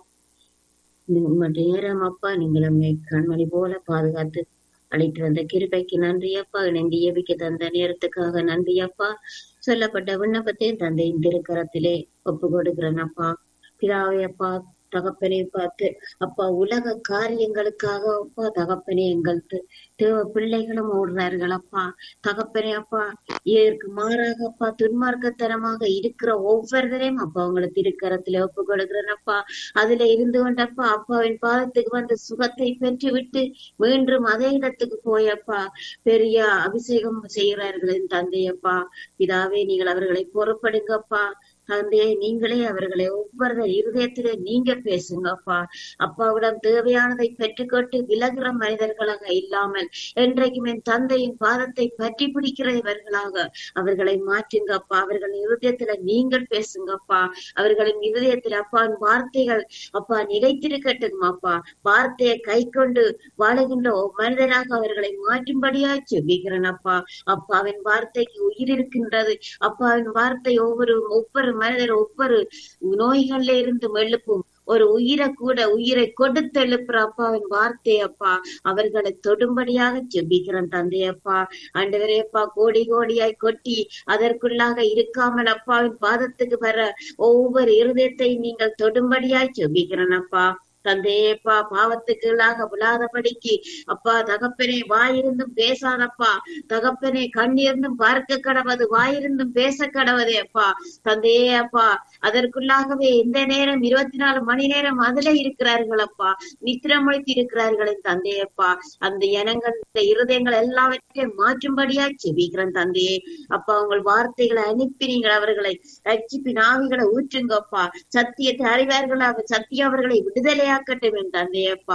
உங்களுடைய நேரம் அப்பா நீங்கள் நம்மை கண்மணி போல பாதுகாத்து அழைத்து வந்த கிருபைக்கு நன்றி அப்பா இணைந்து எபிக்க தந்த நேரத்துக்காக நன்றி அப்பா சொல்லப்பட்ட விண்ணப்பத்தை தந்தையின் திருக்கரத்திலே ஒப்பு கொடுக்கிறேன் அப்பா பிதாவே அப்பா தகப்பனை பார்த்து அப்பா உலக காரியங்களுக்காக அப்பா தகப்பனே எங்கள் தி- தேவ பிள்ளைகளும் ஓடுறார்கள் அப்பா தகப்பனே அப்பா இதற்கு மாறாக அப்பா துன்மார்க்கத்தனமாக இருக்கிற ஒவ்வொருத்தரையும் அப்பா உங்களை திருக்கரத்துல ஒப்பு கொடுக்கிறேன் அப்பா அதுல இருந்து கொண்டப்பா அப்பாவின் பாதத்துக்கு வந்து சுகத்தை பெற்று விட்டு மீண்டும் அதே இடத்துக்கு போயப்பா பெரிய அபிஷேகம் செய்கிறார்கள் என் தந்தையப்பா பிதாவே நீங்கள் அவர்களை பொறுப்படுங்கப்பா தந்தையே நீங்களே அவர்களை ஒவ்வொரு இருதயத்திலே நீங்க பேசுங்கப்பா அப்பாவிடம் தேவையானதை பெற்றுக்கொண்டு விலகுற மனிதர்களாக இல்லாமல் என்றைக்கும் என் தந்தையின் பாதத்தை பற்றி பிடிக்கிறவர்களாக அவர்களை மாற்றுங்கப்பா அவர்களின் இருதயத்துல நீங்கள் பேசுங்கப்பா அவர்களின் இருதயத்தில் அப்பாவின் வார்த்தைகள் அப்பா நிலைத்திருக்கட்டும் அப்பா வார்த்தையை கை கொண்டு வாழுகின்ற ஒவ்வொரு மனிதனாக அவர்களை மாற்றும்படியா செபிக்கிறேன் அப்பா அப்பாவின் வார்த்தைக்கு உயிர் இருக்கின்றது அப்பாவின் வார்த்தை ஒவ்வொரு ஒவ்வொரு மனிதர் ஒவ்வொரு நோய்கள்ல இருந்து எழுப்பும் ஒரு உயிரை கூட உயிரை கொடுத்து எழுப்புற அப்பாவின் வார்த்தை அப்பா அவர்களை தொடும்படியாக ஜெபிக்கிறேன் தந்தையப்பா ஆண்டவரே அப்பா கோடி கோடியாய் கொட்டி அதற்குள்ளாக இருக்காமல் அப்பாவின் பாதத்துக்கு வர ஒவ்வொரு இருதயத்தை நீங்கள் தொடும்படியாய் ஜெபிக்கிறேன் அப்பா தந்தையேப்பா பாவத்துக்குள்ளாக விழாதபடிக்கு அப்பா தகப்பனே வாயிருந்தும் பேசாதப்பா தகப்பனே கண்ணிருந்தும் பார்க்க கடவது வாயிருந்தும் பேச கடவதே அப்பா தந்தையே அப்பா அதற்குள்ளாகவே இந்த நேரம் இருபத்தி நாலு மணி நேரம் அதுல இருக்கிறார்கள் அப்பா நித்திரமொழித்து இருக்கிறார்களே தந்தையப்பா அந்த இனங்கள் இந்த இருதயங்கள் எல்லாவற்றையும் மாற்றும்படியா செபிக்கிறேன் தந்தையே அப்பா உங்கள் வார்த்தைகளை அனுப்பி நீங்கள் அவர்களை ரட்சிப்பின் ஆவிகளை ஊற்றுங்கப்பா சத்தியத்தை அறிவார்களாக சத்தியம் அவர்களை விடுதலையாக்கட்டும் என் தந்தையப்பா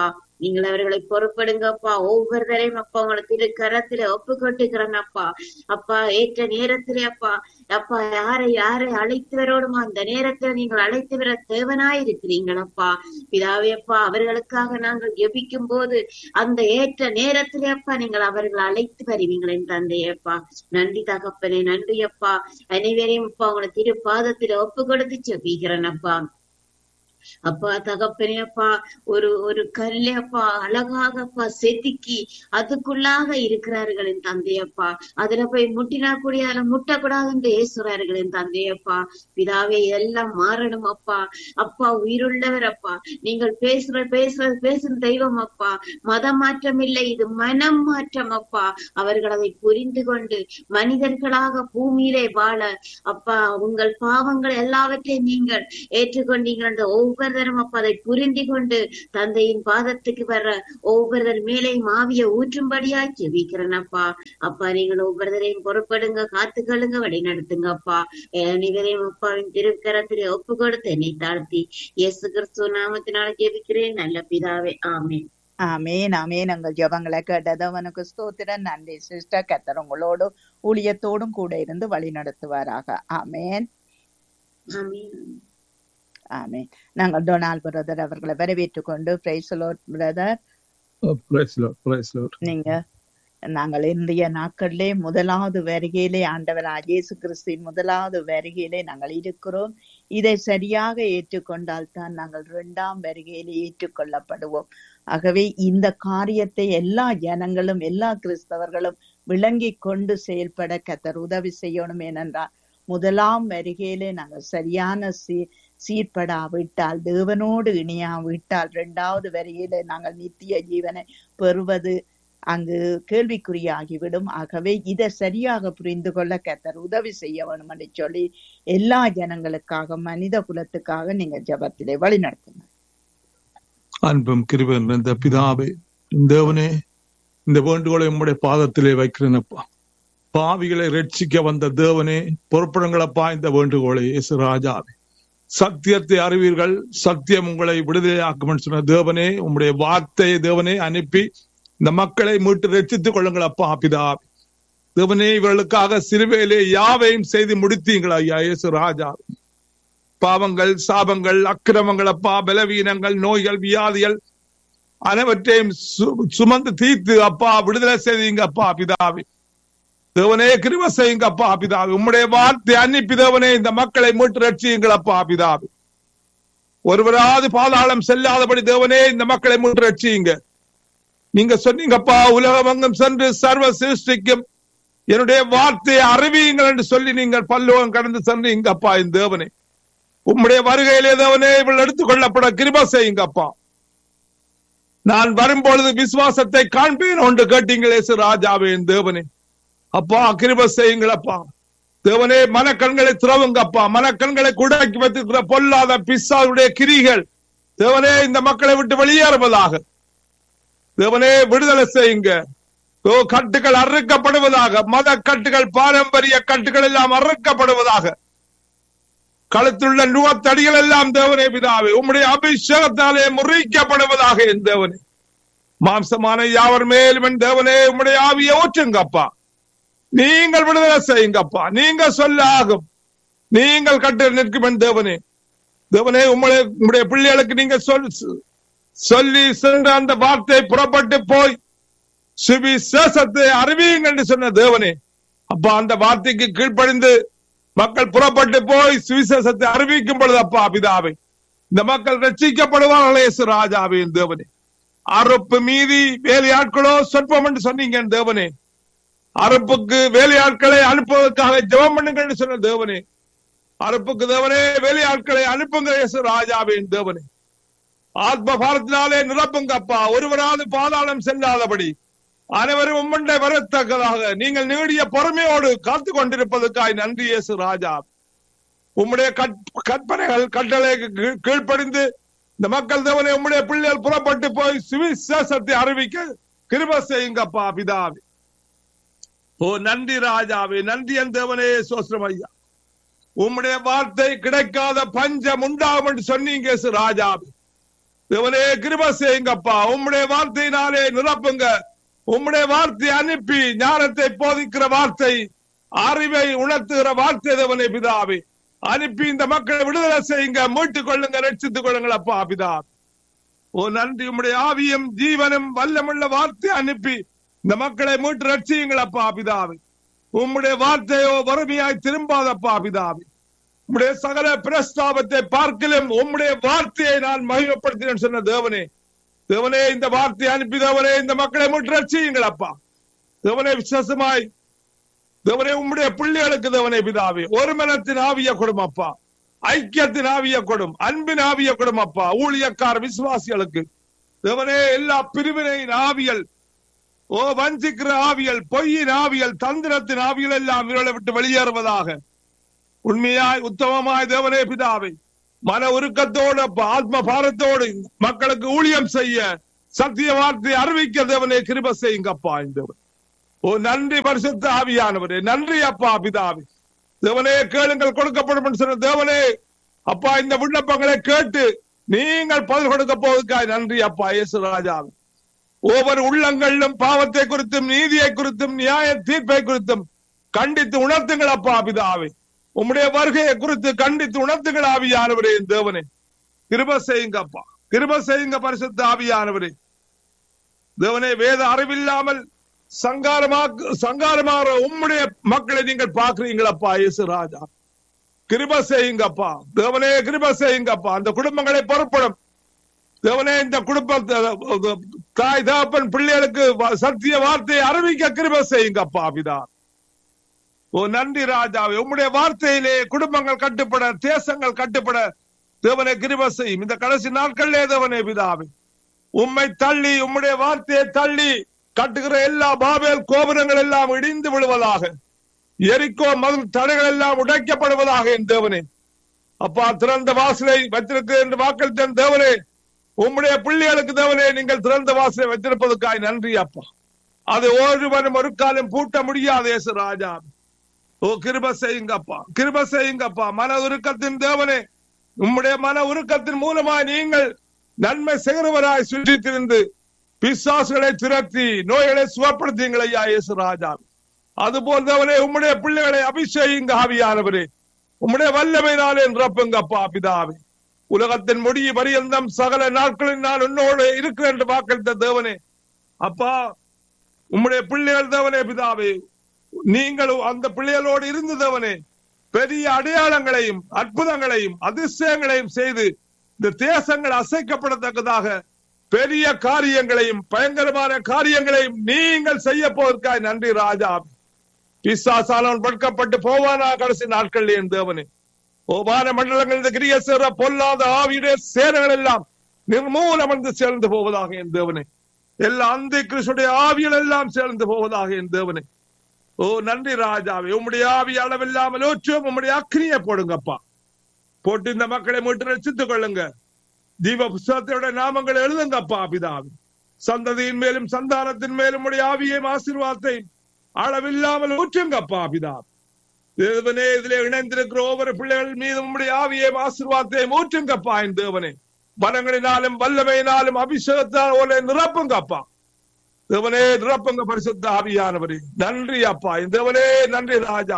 நீங்கள் அவர்களை பொறுப்படுங்கப்பா ஒவ்வொருத்தரையும் அப்பா உங்களுக்கு திரு கரத்துல ஒப்பு கொட்டுக்கிறேன் அப்பா அப்பா ஏற்ற நேரத்திலே அப்பா அப்பா யாரை யாரை அழைத்து வரோடுமோ அந்த நேரத்துல நீங்கள் அழைத்து வர தேவனாய் இருக்கிறீங்களப்பா பிதாவே அப்பா அவர்களுக்காக நாங்கள் ஜெபிக்கும் போது அந்த ஏற்ற நேரத்திலே அப்பா நீங்கள் அவர்களை அழைத்து வருவீங்கள் என் தந்தையப்பா நன்றி தகப்பனே நன்றி அப்பா அனைவரையும் அப்பா உங்களை திரு பாதத்துல ஒப்பு கொடுத்து ஜெபிக்கிறேன் அப்பா அப்பா தகப்பனே அப்பா ஒரு ஒரு கல்லை அப்பா அழகாக அப்பா செதுக்கி அதுக்குள்ளாக இருக்கிறார்கள் என் தந்தையப்பா அதுல போய் முட்டினா கூடிய அதுல முட்டக்கூடாது என்று ஏசுறார்கள் என் தந்தையப்பா பிதாவே எல்லாம் மாறணும் அப்பா அப்பா உயிருள்ளவர் அப்பா நீங்கள் பேசுற பேசுற பேசும் தெய்வம் அப்பா மதம் மாற்றம் இல்லை இது மனம் மாற்றம் அப்பா அவர்கள் அதை புரிந்து கொண்டு மனிதர்களாக பூமியிலே வாழ அப்பா உங்கள் பாவங்கள் எல்லாவற்றையும் நீங்கள் ஏற்றுக்கொண்டீங்கள் என்ற ஒவ்வொருத்தரும் அப்பா அதை புரிந்து கொண்டு தந்தையின் பாதத்துக்கு வர்ற ஒவ்வொருத்தர் மேலேயும் ஆவிய ஊற்றும்படியாய் ஜெபிக்கிறேன் அப்பா அப்பா நீங்கள் ஒவ்வொருத்தரையும் பொறுப்படுங்க காத்துக்கொள்ளுங்க வழி நடத்துங்க அப்பா அனைவரையும் அப்பாவின் திருக்கரத்திலே ஒப்பு கொடுத்து என்னை தாழ்த்தி இயேசு கிறிஸ்துவ நாமத்தினால ஜெபிக்கிறேன் நல்ல பிதாவே ஆமென் ஆமேன் ஆமேன் எங்கள் ஜெபங்களை கேட்டதவனுக்கு ஸ்தோத்திரம் நன்றி சிஸ்டர் கத்தர் உங்களோடு ஊழியத்தோடும் கூட இருந்து வழி நடத்துவாராக ஆமேன் ஆமென் ஆமேன் நாங்கள் டொனால்ட் பிரதர் அவர்களை வரவேற்றுக் கொண்டு praise Lord brother Oh, praise Lord, praise Lord. நீங்க நாங்கள் இன்றைய நாட்களிலே முதலாவது வருகையிலே ஆண்டவர் இயேசு கிறிஸ்துவின் முதலாவது வருகையிலே நாங்கள் இருக்கிறோம் இதை சரியாக ஏற்றுக்கொண்டால் தான் நாங்கள் இரண்டாம் வருகையிலே ஏற்றுக்கொள்ளப்படுவோம் ஆகவே இந்த காரியத்தை எல்லா ஜனங்களும் எல்லா கிறிஸ்தவர்களும் விளங்கி கொண்டு செயல்பட கத்தர் உதவி செய்யணும் ஏனென்றால் முதலாம் வருகையிலே நாங்கள் சரியான சீ சீர்படாவிட்டால் தேவனோடு இணையாவிட்டால் இரண்டாவது வரியிலே நாங்கள் நித்திய ஜீவனை பெறுவது அங்கு கேள்விக்குறியாகிவிடும் ஆகவே இதை சரியாக புரிந்து கொள்ள கத்தர் உதவி செய்ய வேணும் என்று சொல்லி எல்லா ஜனங்களுக்காக மனித குலத்துக்காக நீங்க ஜபத்திலே வழி நடத்துங்க அன்பும் கிருபன் இந்த பிதாவே தேவனே இந்த வேண்டுகோளை உம்முடைய பாதத்திலே வைக்கிறேனப்பா பாவிகளை ரட்சிக்க வந்த தேவனே பொறுப்படுங்களப்பா இந்த வேண்டுகோளை இயேசு ராஜாவே சத்தியத்தை அறிவீர்கள் சத்தியம் உங்களை விடுதலையாக்கும் சொன்ன தேவனே உம்முடைய வார்த்தையை தேவனே அனுப்பி இந்த மக்களை மீட்டு ரட்சித்துக் கொள்ளுங்கள் அப்பா பிதாவே தேவனே இவர்களுக்காக சிறுவையிலே யாவையும் செய்து முடித்தீங்களா ஐயா இயேசு ராஜா பாவங்கள் சாபங்கள் அக்கிரமங்கள் அப்பா பலவீனங்கள் நோய்கள் வியாதிகள் அனைவற்றையும் சு- சுமந்து தீர்த்து அப்பா விடுதலை செய்தீங்க அப்பா பிதாவே தேவனே கிருப செய்யுங்க அப்பா பிதாவே உம்முடைய வார்த்தை அன்னிப்பி தேவனே இந்த மக்களை மீட்டு ரட்சியுங்கள் அப்பா பிதாவே ஒருவராது பாதாளம் செல்லாதபடி தேவனே இந்த மக்களை மீட்டு ரட்சியுங்க நீங்க சொன்னீங்கப்பா உலகமெங்கும் சென்று சர்வ சிருஷ்டிக்கும் என்னுடைய வார்த்தையை அறிவியுங்கள் என்று சொல்லி நீங்கள் பல்லோகம் கடந்து சென்றீங்க அப்பா இந்த தேவனே உம்முடைய வருகையிலே தேவனே இவள் எடுத்துக் கொள்ளப்பட கிருப செய்யுங்க அப்பா நான் வரும்பொழுது விசுவாசத்தை காண்பேன் ஒன்று கேட்டீங்களே சு ராஜாவே என் தேவனே அப்பா கிருப செய்யுங்கள் அப்பா தேவனே மனக்கண்களை திறவுங்க அப்பா மனக்கண்களை குடாக்கி வைத்திருக்கிற பொல்லாத பிசாவுடைய கிரிகள் தேவனே இந்த மக்களை விட்டு வெளியேறுவதாக தேவனே விடுதலை செய்யுங்க ஓ கட்டுகள் அறுக்கப்படுவதாக மத கட்டுகள் பாரம்பரிய கட்டுகள் எல்லாம் அறுக்கப்படுவதாக களத்துள்ள நுகத்தடிகள் எல்லாம் தேவனே பிதாவே உம்முடைய அபிஷேகத்தாலே முறிக்கப்படுவதாக என் தேவனே மாம்சமான யாவர் மேலும் என் தேவனே உம்முடைய ஆவியை ஊற்றுங்கப்பா நீங்கள் விடுதலை செய்யுங்கப்பா நீங்க சொல்ல ஆகும் நீங்கள் கட்டு நிற்கும் என் தேவனே தேவனே உம்முடைய உம்முடைய பிள்ளைகளுக்கு நீங்க சொல் சொல்லி சென்ற அந்த வார்த்தை புறப்பட்டு போய் சுவிசேஷத்தை அறிவியுங்கள் என்று சொன்ன தேவனே அப்பா அந்த வார்த்தைக்கு கீழ்ப்படிந்து மக்கள் புறப்பட்டு போய் சுவிசேஷத்தை அறிவிக்கும் பொழுது அப்பா பிதாவை இந்த மக்கள் ரட்சிக்கப்படுவார்களே இயேசு ராஜாவே என் தேவனே அறுப்பு மீதி வேலையாட்களோ சொற்பம் என்று சொன்னீங்க என் தேவனே அறுப்புக்கு வேலையாட்களை அனுப்புவதற்காக ஜெபம் பண்ணுங்கள் என்று சொன்ன தேவனே அறுப்புக்கு தேவனே வேலையாட்களை அனுப்புங்க இயேசு ராஜாவே என் தேவனே ஆத்ம பாரத்தினாலே நிரப்புங்க அப்பா ஒருவராது பாதாளம் செல்லாதபடி அனைவரும் உம்மண்டை வரத்தக்கதாக நீங்கள் நீடிய பொறுமையோடு காத்து கொண்டிருப்பதற்காய் நன்றி இயேசு ராஜா உம்முடைய கற்- கற்பனைகள் கட்டளைக்கு கீழ்- கீழ்ப்படிந்து இந்த மக்கள் தேவனை உம்முடைய பிள்ளைகள் புறப்பட்டு போய் சுவிசேஷத்தை அறிவிக்க கிருப செய்யுங்கப்பா பிதாவே ஓ நன்றி ராஜாவே நன்றி என் தேவனே சோஸ்ரம் ஐயா உம்முடைய வார்த்தை கிடைக்காத பஞ்சம் உண்டாகும் என்று சொன்னீங்க இயேசு ராஜாவே தேவனே கிருப செய்யுங்கப்பா உம்முடைய வார்த்தையினாலே நிரப்புங்க உம்முடைய வார்த்தை அனுப்பி ஞானத்தை போதிக்கிற வார்த்தை அறிவை உணர்த்துகிற வார்த்தை தேவனே பிதாவே அனுப்பி இந்த மக்களை விடுதலை செய்யுங்க மீட்டுக் கொள்ளுங்க ரட்சித்துக் கொள்ளுங்கள் அப்பா பிதா ஓ நன்றி உம்முடைய ஆவியும் ஜீவனும் வல்லமுள்ள வார்த்தை அனுப்பி இந்த மக்களை மீட்டு ரட்சியுங்கள் அப்பா பிதாவே உம்முடைய வார்த்தையோ வறுமையாய் திரும்பாதப்பா பிதாவே உம்முடைய சகல பிரஸ்தாபத்தை பார்க்கலும் உம்முடைய வார்த்தையை நான் மகிமைப்படுத்தினேன் சொன்ன தேவனே தேவனே இந்த வார்த்தையை அனுப்பி தேவனே இந்த மக்களை மீட்டு ரட்சியுங்கள் அப்பா தேவனே விசுவாசமாய் தேவனே உம்முடைய பிள்ளைகளுக்கு தேவனே பிதாவே ஒரு மனத்தின் ஆவிய கொடும் அப்பா ஐக்கியத்தின் ஆவிய கொடும் அன்பின் ஆவிய கொடும் அப்பா ஊழியக்கார விசுவாசிகளுக்கு தேவனே எல்லா பிரிவினையின் ஆவியல் ஓ வஞ்சிக்கிற ஆவியல் பொய்யின் ஆவியல் தந்திரத்தின் ஆவியல் எல்லாம் இவர்களை விட்டு வெளியேறுவதாக உண்மையாய் உத்தமமாய் தேவனே பிதாவை மன உருக்கத்தோடு அப்பா, ஆத்ம பாரத்தோடு மக்களுக்கு ஊழியம் செய்ய சத்திய வார்த்தை அறிவிக்க தேவனே கிருப செய்யுங்கப்பா இந்த ஓ நன்றி பரிசுத்த ஆவியானவரே நன்றி அப்பா பிதாவே தேவனே கேளுங்கள் கொடுக்கப்படும் என்று சொன்ன தேவனே அப்பா இந்த விண்ணப்பங்களை கேட்டு நீங்கள் பதில் கொடுக்க போவதுக்காய் நன்றி அப்பா இயேசு ராஜாவே ஒவ்வொரு உள்ளங்களிலும் பாவத்தை குறித்தும் நீதியை குறித்தும் நியாய தீர்ப்பை குறித்தும் கண்டித்து உணர்த்துங்கள் அப்பா பிதாவே உம்முடைய வருகையை குறித்து கண்டித்து உணர்த்துங்கள் ஆவியானவரே என் தேவனே கிருப செய்யுங்க அப்பா கிருப செய்யுங்க பரிசுத்த ஆவியானவரே தேவனே வேத அறிவில்லாமல் சங்காரமாக்கு சங்காரமாற உம்முடைய மக்களை நீங்கள் பார்க்கிறீங்களப்பா இயேசு ராஜா கிருப செய்யுங்கப்பா தேவனே கிருப செய்யுங்கப்பா அந்த குடும்பங்களை பொறுப்படும் தேவனே இந்த குடும்பத்தை தாய் தகப்பன் பிள்ளைகளுக்கு வ- சத்திய வார்த்தையை அறிவிக்க கிருப செய்யுங்கப்பா பிதா ஓ நன்றி ராஜாவே உம்முடைய வார்த்தையிலே குடும்பங்கள் கட்டுப்பட தேசங்கள் கட்டுப்பட தேவனை கிருப செய்யும் இந்த கடைசி நாட்களிலே தேவனே பிதாவே உம்மை தள்ளி உம்முடைய வார்த்தையை தள்ளி கட்டுகிற எல்லா பாபேல் கோபுரங்கள் எல்லாம் இடிந்து விழுவதாக எரிக்கோ மதில் தடைகள் எல்லாம் உடைக்கப்படுவதாக என் தேவனே அப்பா திறந்த வாசலை வைத்திருக்க என்று வாக்களித்த தேவனே உம்முடைய பிள்ளைகளுக்கு தேவனே நீங்கள் திறந்த வாசலை வைத்திருப்பதற்காய் நன்றி அப்பா அது ஒருவரும் ஒரு காலம் பூட்ட முடியாது இயேசு ராஜா ஓ கிருப செய்யுங்கப்பா கிருப செய்யுங்கப்பா மன உருக்கத்தின் தேவனே உம்முடைய மன உருக்கத்தின் மூலமாய் நீங்கள் நன்மை செய்கிறவராய் சுற்றி திரிந்து பிசாசுகளை திரட்டி நோய்களை சுகப்படுத்தீங்கள் ஐயா இயேசு ராஜா அதுபோல் தேவனே உம்முடைய பிள்ளைகளை அபிஷேகிங்க ஆவியானவரே உம்முடைய வல்லமையினாலே நிரப்புங்கப்பா பிதாவே உலகத்தின் முடிய பரியந்தம் சகல நாட்களில் நான் உன்னோடு இருக்கிறேன் என்று வாக்களித்த தேவனே அப்பா உம்முடைய பிள்ளைகள் தேவனே பிதாவே நீங்கள் அந்த பிள்ளைகளோடு இருந்த தேவனே பெரிய அடையாளங்களையும் அற்புதங்களையும் அதிசயங்களையும் செய்து இந்த தேசங்கள் அசைக்கப்படத்தக்கதாக பெரிய காரியங்களையும் பயங்கரமான காரியங்களையும் நீங்கள் செய்ய போவதற்காய் நன்றி ராஜா பிசாசாலவன் படுக்கப்பட்டு போவானா கடைசி நாட்களில் என் தேவனே ஓபான மண்டலங்கள் இந்த கிரிய சேர பொல்லாத ஆவியுடைய சேரங்கள் எல்லாம் நிர்மூலம் வந்து சேர்ந்து போவதாக என் தேவனே எல்லா அந்த கிறிஸ்துடைய ஆவிகள் எல்லாம் சேர்ந்து போவதாக என் தேவனே ஓ நன்றி ராஜாவே உம்முடைய ஆவி அளவில்லாமல் ஊற்றும் உம்முடைய அக்னியை போடுங்கப்பா போட்டு இந்த மக்களை மீட்டு ரசித்துக் கொள்ளுங்க ஜீவ புஸ்தகத்தோட நாமங்களை எழுதுங்கப்பா பிதாவே சந்ததியின் மேலும் சந்தானத்தின் மேலும் உடைய ஆவியையும் ஆசீர்வாதத்தையும் அளவில்லாமல் ஊற்றுங்கப்பா பிதா தேவனே இதிலே இணைந்திருக்கிற ஒவ்வொரு பிள்ளைகள் மீது உம்முடைய ஆவியையும் ஆசீர்வாதத்தையும் ஊற்றுங்கப்பா என் தேவனே பலங்களினாலும் வல்லமையினாலும் அபிஷேகத்தால் ஒரு நிரப்புங்கப்பா தேவனே நிரப்புங்க பரிசுத்த ஆவியானவரே நன்றி அப்பா என் தேவனே நன்றி ராஜா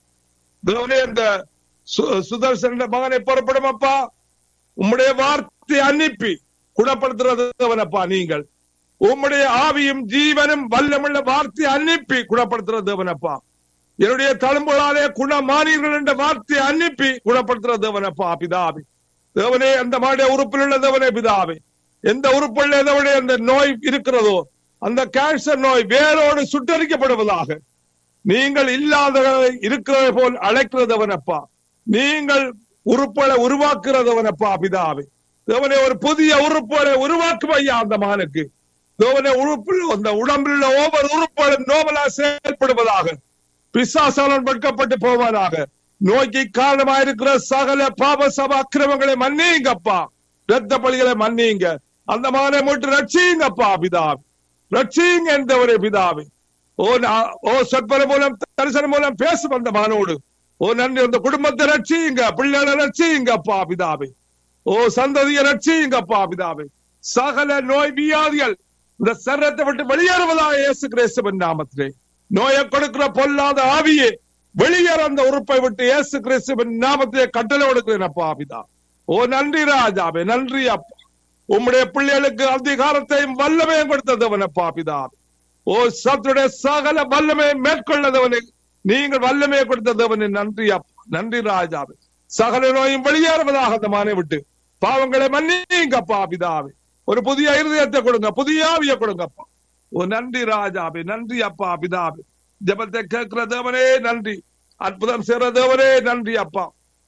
தேவனே இந்த சு- சுதர்சன மகனை புறப்படும் அப்பா உம்முடைய வார்த்தை அனுப்பி குணப்படுத்துறது தேவனப்பா நீங்கள் உம்முடைய ஆவியும் ஜீவனும் வல்லமுள்ள வார்த்தை அனுப்பி குணப்படுத்துறது தேவனப்பா என்னுடைய தழும்புகளாலே குணமானீர்கள் என்ற வார்த்தை அனுப்பி குணப்படுத்துறது தேவனப்பா பிதாவே தேவனே அந்த மாடைய உறுப்பில் உள்ள தேவனே பிதாவே எந்த உறுப்புள்ள தேவனே அந்த நோய் இருக்கிறதோ அந்த கேன்சர் நோய் வேரோடு சுட்டரிக்கப்படுவதாக நீங்கள் இல்லாதவரை இருக்கிறதை போல் அழைக்கிறதவனப்பா நீங்கள் உறுப்புகளை உருவாக்குறதவனப்பா பிதாவே தேவனே ஒரு புதிய உறுப்புகளை உருவாக்கும் ஐயா அந்த மகனுக்கு தேவனே உறுப்பில் அந்த உடம்பில் உள்ள ஒவ்வொரு உறுப்புகளும் நோவலா செயல்படுவதாக பிசாசாலன் படுக்கப்பட்டு போவானாக நோய்க்கு காரணமாயிருக்கிற சகல பாப சப அக்கிரமங்களை மன்னியுங்கப்பா இரத்த பலிகளை மன்னியுங்க அந்த மகனை மட்டும் ரட்சியுங்கப்பா பிதாவே ரட்சியுங்க என்றவரே பிதாவே ஓ நா- ஓ சொற்பன மூலம் தரிசனம் மூலம் பேசும் அந்த மகனோடு ஓ நன்றி அந்த குடும்பத்தை ரட்சியுங்க பிள்ளைகளை ரட்சியுங்க அப்பா பிதாவே ஓ சந்ததியை ரட்சியுங்கப்பா பிதாவே சகல நோய் வியாதிகள் இந்த சரத்தை விட்டு வெளியேறுவதாக இயேசு கிறிஸ்துவின் நாமத்திலே நோயை கொடுக்கிற பொல்லாத ஆவியே வெளியேற அந்த உறுப்பை விட்டு இயேசு கிறிஸ்துவின் நாமத்திலே கட்டளை கொடுக்கிறேன் அப்பா பிதா ஓ நன்றி ராஜாவே நன்றி அப்பா உம்முடைய பிள்ளைகளுக்கு அதிகாரத்தையும் வல்லமையும் கொடுத்ததவனப்பா பிதாவே ஓ சத்துடைய சகல வல்லமையை மேற்கொள்ளதவனே நீங்கள் வல்லமையை கொடுத்ததவனே நன்றி அப்பா நன்றி ராஜாவே சகல நோயும் வெளியேறுவதாக அந்த மானை விட்டு பாவங்களை மன்னிங்கப்பா பிதாவே ஒரு புதிய இருதயத்தை கொடுங்க புதிய ஆவியை கொடுங்கப்பா ஓ நன்றி ராஜாவே நன்றி அப்பா பிதாவே ஜபத்தை கேட்கிற தேவனே நன்றி அற்புதம் செய்கிற தேவனே நன்றி அப்பா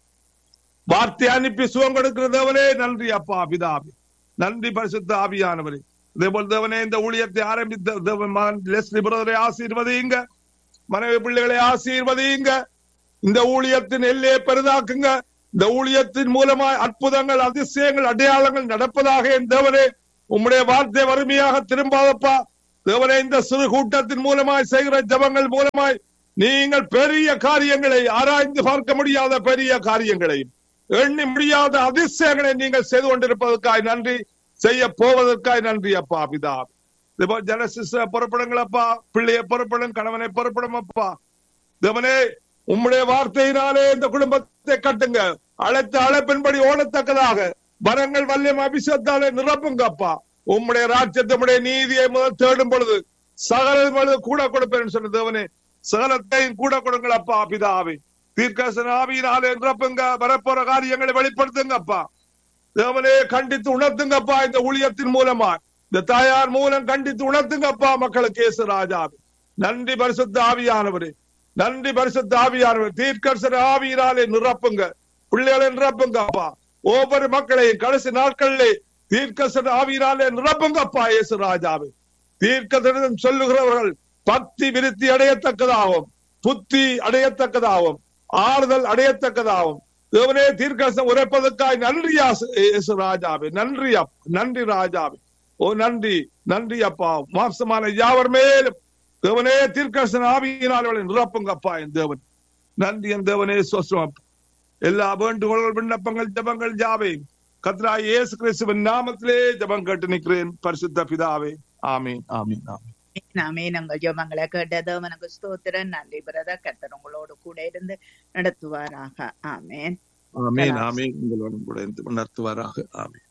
வார்த்தை அனுப்பி சுகம் கொடுக்கிற தேவனே நன்றி அப்பா பிதாவே நன்றி பரிசுத்த ஆவியானவரே இதே போல் தேவனே இந்த ஊழியத்தை ஆரம்பித்த தேவன் மகன் லெஸ்லி பிரதரை ஆசீர்வதியுங்க மனைவி பிள்ளைகளை ஆசீர்வதியுங்க இந்த ஊழியத்தின் எல்லையை பெரிதாக்குங்க இந்த ஊழியத்தின் மூலமாய் அற்புதங்கள் அதிசயங்கள் அடையாளங்கள் நடப்பதாக என் தேவனே உம்முடைய வார்த்தை வறுமையாக திரும்பாதப்பா தேவனே இந்த சிறு கூட்டத்தின் மூலமாய் செய்கிற ஜபங்கள் மூலமாய் நீங்கள் பெரிய காரியங்களை ஆராய்ந்து பார்க்க முடியாத பெரிய காரியங்களையும் எண்ணி முடியாத அதிசயங்களை நீங்கள் செய்து கொண்டிருப்பதற்காய் நன்றி செய்ய போவதற்காய் நன்றி அப்பா பிதா இதுபோ ஜனசிஸ்ட புறப்படுங்களப்பா பிள்ளைய புறப்படும் கணவனை புறப்படும் அப்பா தேவனே உம்முடைய வார்த்தையினாலே இந்த குடும்பத்தை கட்டுங்க அழைத்த அழைப்பின்படி ஓடத்தக்கதாக வரங்கள் வல்லியம் அபிஷேகத்தாலே நிரப்புங்க அப்பா உம்முடைய ராஜ்யத்தை உம்முடைய நீதியை முதல் தேடும் பொழுது சகல பொழுது கூட கொடுப்பேன் சொன்ன தேவனே சகலத்தையும் கூட கொடுங்கள் அப்பா பிதாவே தீர்க்கசன ஆவியினாலே நிரப்புங்க வரப்போற காரியங்களை வெளிப்படுத்துங்க அப்பா தேவனே கண்டித்து உணர்த்துங்கப்பா இந்த ஊழியத்தின் மூலமா இந்த தாயார் மூலம் கண்டித்து உணர்த்துங்கப்பா மக்களுக்கு இயேசு ராஜாவே நன்றி பரிசுத்த ஆவியானவரே நன்றி பரிசுத்த ஆவியானவர் தீர்க்கரசன ஆவியினாலே நிரப்புங்க பிள்ளைகளை நிரப்புங்க அப்பா ஒவ்வொரு மக்களையும் கடைசி நாட்களிலே தீர்க்கசன ஆவியினாலே நிரப்புங்க அப்பா இயேசு ராஜாவே தீர்க்கதரிசனம் சொல்லுகிறவர்கள் பக்தி விருத்தி அடையத்தக்கதாகும் புத்தி அடையத்தக்கதாகும் ஆறுதல் அடையத்தக்கதாகும் தேவனே தீர்க்கசம் உரைப்பதற்காய் நன்றி இயேசு ராஜாவே நன்றி அப் நன்றி ராஜாவே ஓ நன்றி நன்றி அப்பா மாம்சமான யாவர் மேலும் தேவனே தீர்க்கசன ஆவியினால் அவளை நிரப்புங்கப்பா என் தேவன் நன்றி என் தேவனே சோஸ்ரம் அப்பா எல்லா வேண்டுகோள்கள் விண்ணப்பங்கள் ஜபங்கள் ஜாவே கத்ரா இயேசு கிறிஸ்துவின் நாமத்திலே ஜபம் கேட்டு நிற்கிறேன் பரிசுத்த பிதாவே ஆமீன் ஆமீன் ஆமீன் நாமே நாங்கள் ஜெபங்களை கேட்டதோ எனக்கு ஸ்தோத்திரன் நன்றி பிரதர் கர்த்தர் உங்களோடு கூட இருந்து நடத்துவாராக ஆமேன் ஆமீன் ஆமீன் உங்களோடும் கூட இருந்து நடத்துவாராக ஆமீன்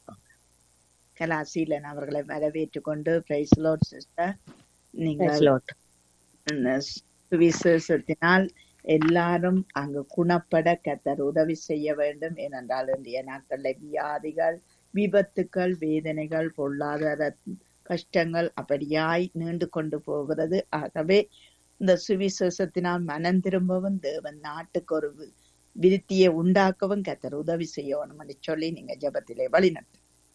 கலாசீலன் அவர்களை வரவேற்றுக் கொண்டு பிரைஸ் லோட் சிஸ்டர் நீங்கள் இந்த சுவிசேஷத்தினால் எல்லாரும் அங்கு குணப்பட கத்தர் உதவி செய்ய வேண்டும் ஏனென்றால் இன்றைய நாட்களில் வியாதிகள் விபத்துக்கள் வேதனைகள் பொருளாதார கஷ்டங்கள் அப்படியாய் நீண்டு கொண்டு போகிறது ஆகவே இந்த சுவிசேஷத்தினால் மனம் திரும்பவும் தேவன் நாட்டுக்கு ஒரு விருத்தியை உண்டாக்கவும் கத்தர் உதவி செய்யணும் என்று சொல்லி நீங்க ஜபத்திலே வழிநட்டு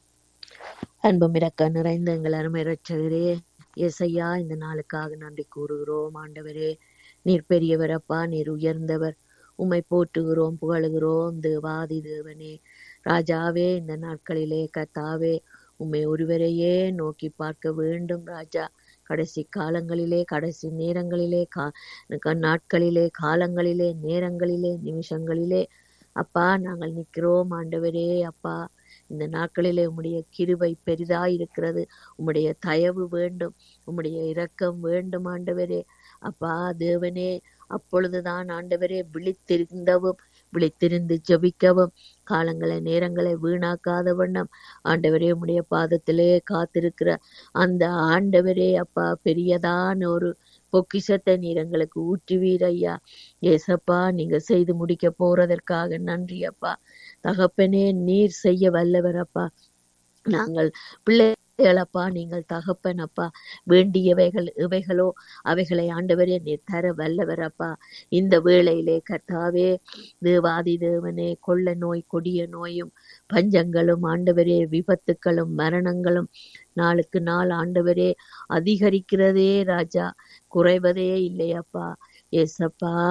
அன்பும் இறக்க நிறைந்த எங்கள் அருமை ரட்சகரே எசையா இந்த நாளுக்காக நன்றி கூறுகிறோம் ஆண்டவரே நீர் பெரியவரப்பா நீர் உயர்ந்தவர் உம்மை போற்றுகிறோம் புகழுகிறோம் தேவாதி தேவனே ராஜாவே இந்த நாட்களிலே கத்தாவே உம்மை ஒருவரையே நோக்கி பார்க்க வேண்டும் ராஜா கடைசி காலங்களிலே கடைசி நேரங்களிலே கா நாட்களிலே காலங்களிலே நேரங்களிலே நிமிஷங்களிலே அப்பா நாங்கள் நிற்கிறோம் ஆண்டவரே அப்பா இந்த நாட்களிலே உம்முடைய கிருபை பெரிதாய் இருக்கிறது உம்முடைய தயவு வேண்டும் உம்முடைய இரக்கம் வேண்டும் ஆண்டவரே அப்பா தேவனே அப்பொழுதுதான் ஆண்டவரே விழித்திருந்தவும் விழித்திருந்து ஜபிக்கவும் காலங்களை நேரங்களை வீணாக்காத வண்ணம் ஆண்டவரே உம்முடைய பாதத்திலே காத்திருக்கிற அந்த ஆண்டவரே அப்பா பெரியதான ஒரு பொக்கிஷத்தை நீர் எங்களுக்கு ஊற்றுவீர் ஐயா ஏசப்பா நீங்க செய்து முடிக்க போறதற்காக நன்றி அப்பா தகப்பனே நீர் செய்ய வல்லவர் அப்பா நாங்கள் பிள்ளைகளப்பா நீங்கள் தகப்பன் அப்பா வேண்டியவைகள் இவைகளோ அவைகளை ஆண்டவரே நீர் தர வல்லவர் அப்பா இந்த வேளையிலே கர்த்தாவே தேவாதி தேவனே கொள்ள நோய் கொடிய நோயும் பஞ்சங்களும் ஆண்டவரே விபத்துக்களும் மரணங்களும் நாளுக்கு நாள் ஆண்டவரே அதிகரிக்கிறதே ராஜா குறைவதே இல்லையப்பா ஏசப்பா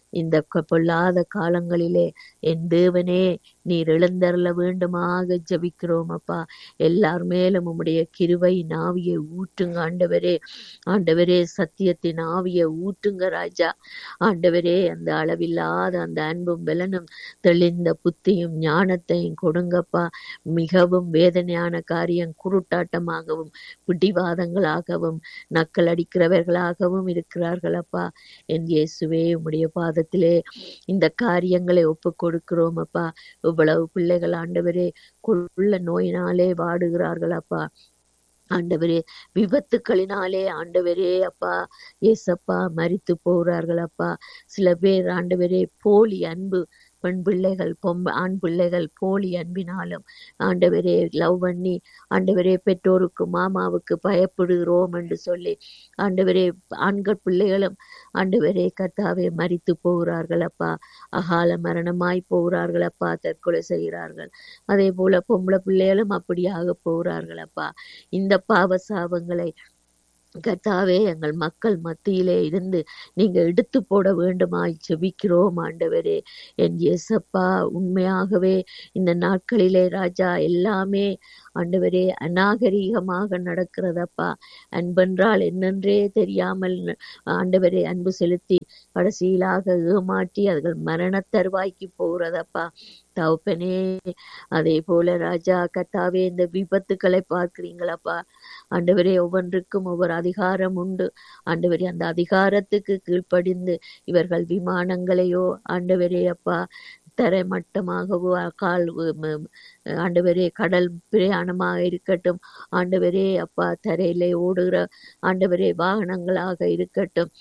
இந்த கொ- பொல்லாத காலங்களிலே என் தேவனே நீர் எழுந்தருள வேண்டுமாக ஜெபிக்கிறோம் அப்பா எல்லார் மேலும் உம்முடைய கிருபை நாவியை ஊற்றுங்க ஆண்டவரே ஆண்டவரே சத்தியத்தின் ஆவியை ஊற்றுங்க ராஜா ஆண்டவரே அந்த அளவில்லாத அந்த அன்பும் பலனும் தெளிந்த புத்தியும் ஞானத்தையும் கொடுங்கப்பா மிகவும் வேதனையான காரியம் குருட்டாட்டமாகவும் பிடிவாதங்களாகவும் நக்கல் அடிக்கிறவர்களாகவும் இருக்கிறார்கள் அப்பா என் இயேசுவே உம்முடைய பாதத்திலே இந்த காரியங்களை ஒப்பு கொடுக்கிறோம் அப்பா இவ்வளவு பிள்ளைகள் ஆண்டவரே கொள்ள நோயினாலே வாடுகிறார்கள் அப்பா ஆண்டவரே விபத்துக்களினாலே ஆண்டவரே அப்பா ஏசப்பா மரித்து போகிறார்கள் அப்பா சில பேர் ஆண்டவரே போலி அன்பு பெண் பிள்ளைகள் பொம்ப ஆண் பிள்ளைகள் போலி அன்பினாலும் ஆண்டவரே லவ் பண்ணி ஆண்டவரே பெற்றோருக்கு மாமாவுக்கு பயப்படுகிறோம் என்று சொல்லி ஆண்டவரே ஆண்கள் பிள்ளைகளும் ஆண்டவரே கர்த்தாவே மரித்து போகிறார்கள் அப்பா அகால மரணமாய் போகிறார்கள் அப்பா தற்கொலை செய்கிறார்கள் அதே போல பொம்பளை பிள்ளைகளும் அப்படியாக போகிறார்கள் அப்பா இந்த பாவ சாபங்களை கர்த்தாவே எங்கள் மக்கள் மத்தியிலே இருந்து நீங்க எடுத்து போட வேண்டுமாய் ஜெபிக்கிறோம் ஆண்டவரே என் இயேசப்பா உண்மையாகவே இந்த நாட்களிலே ராஜா எல்லாமே ஆண்டவரே அநாகரீகமாக நடக்கிறதப்பா அன்பென்றால் என்னென்றே தெரியாமல் ஆண்டவரே அன்பு செலுத்தி கடைசியிலாக ஏமாற்றி அவர்கள் மரணத் தருவாய்க்கு போகிறதப்பா தகப்பனே அதே போல ராஜா கத்தாவே இந்த விபத்துக்களை பார்க்கிறீங்களப்பா ஆண்டவரே ஒவ்வொன்றுக்கும் ஒவ்வொரு அதிகாரம் உண்டு ஆண்டவரே அந்த அதிகாரத்துக்கு கீழ்ப்படிந்து இவர்கள் விமானங்களையோ ஆண்டவரே அப்பா தரைமட்டமாகவோ கால் ம- ஆண்டவரே கடல் பிரயாணமாக இருக்கட்டும் ஆண்டவரே அப்பா தரையிலே ஓடுகிற ஆண்டவரே வாகனங்களாக இருக்கட்டும்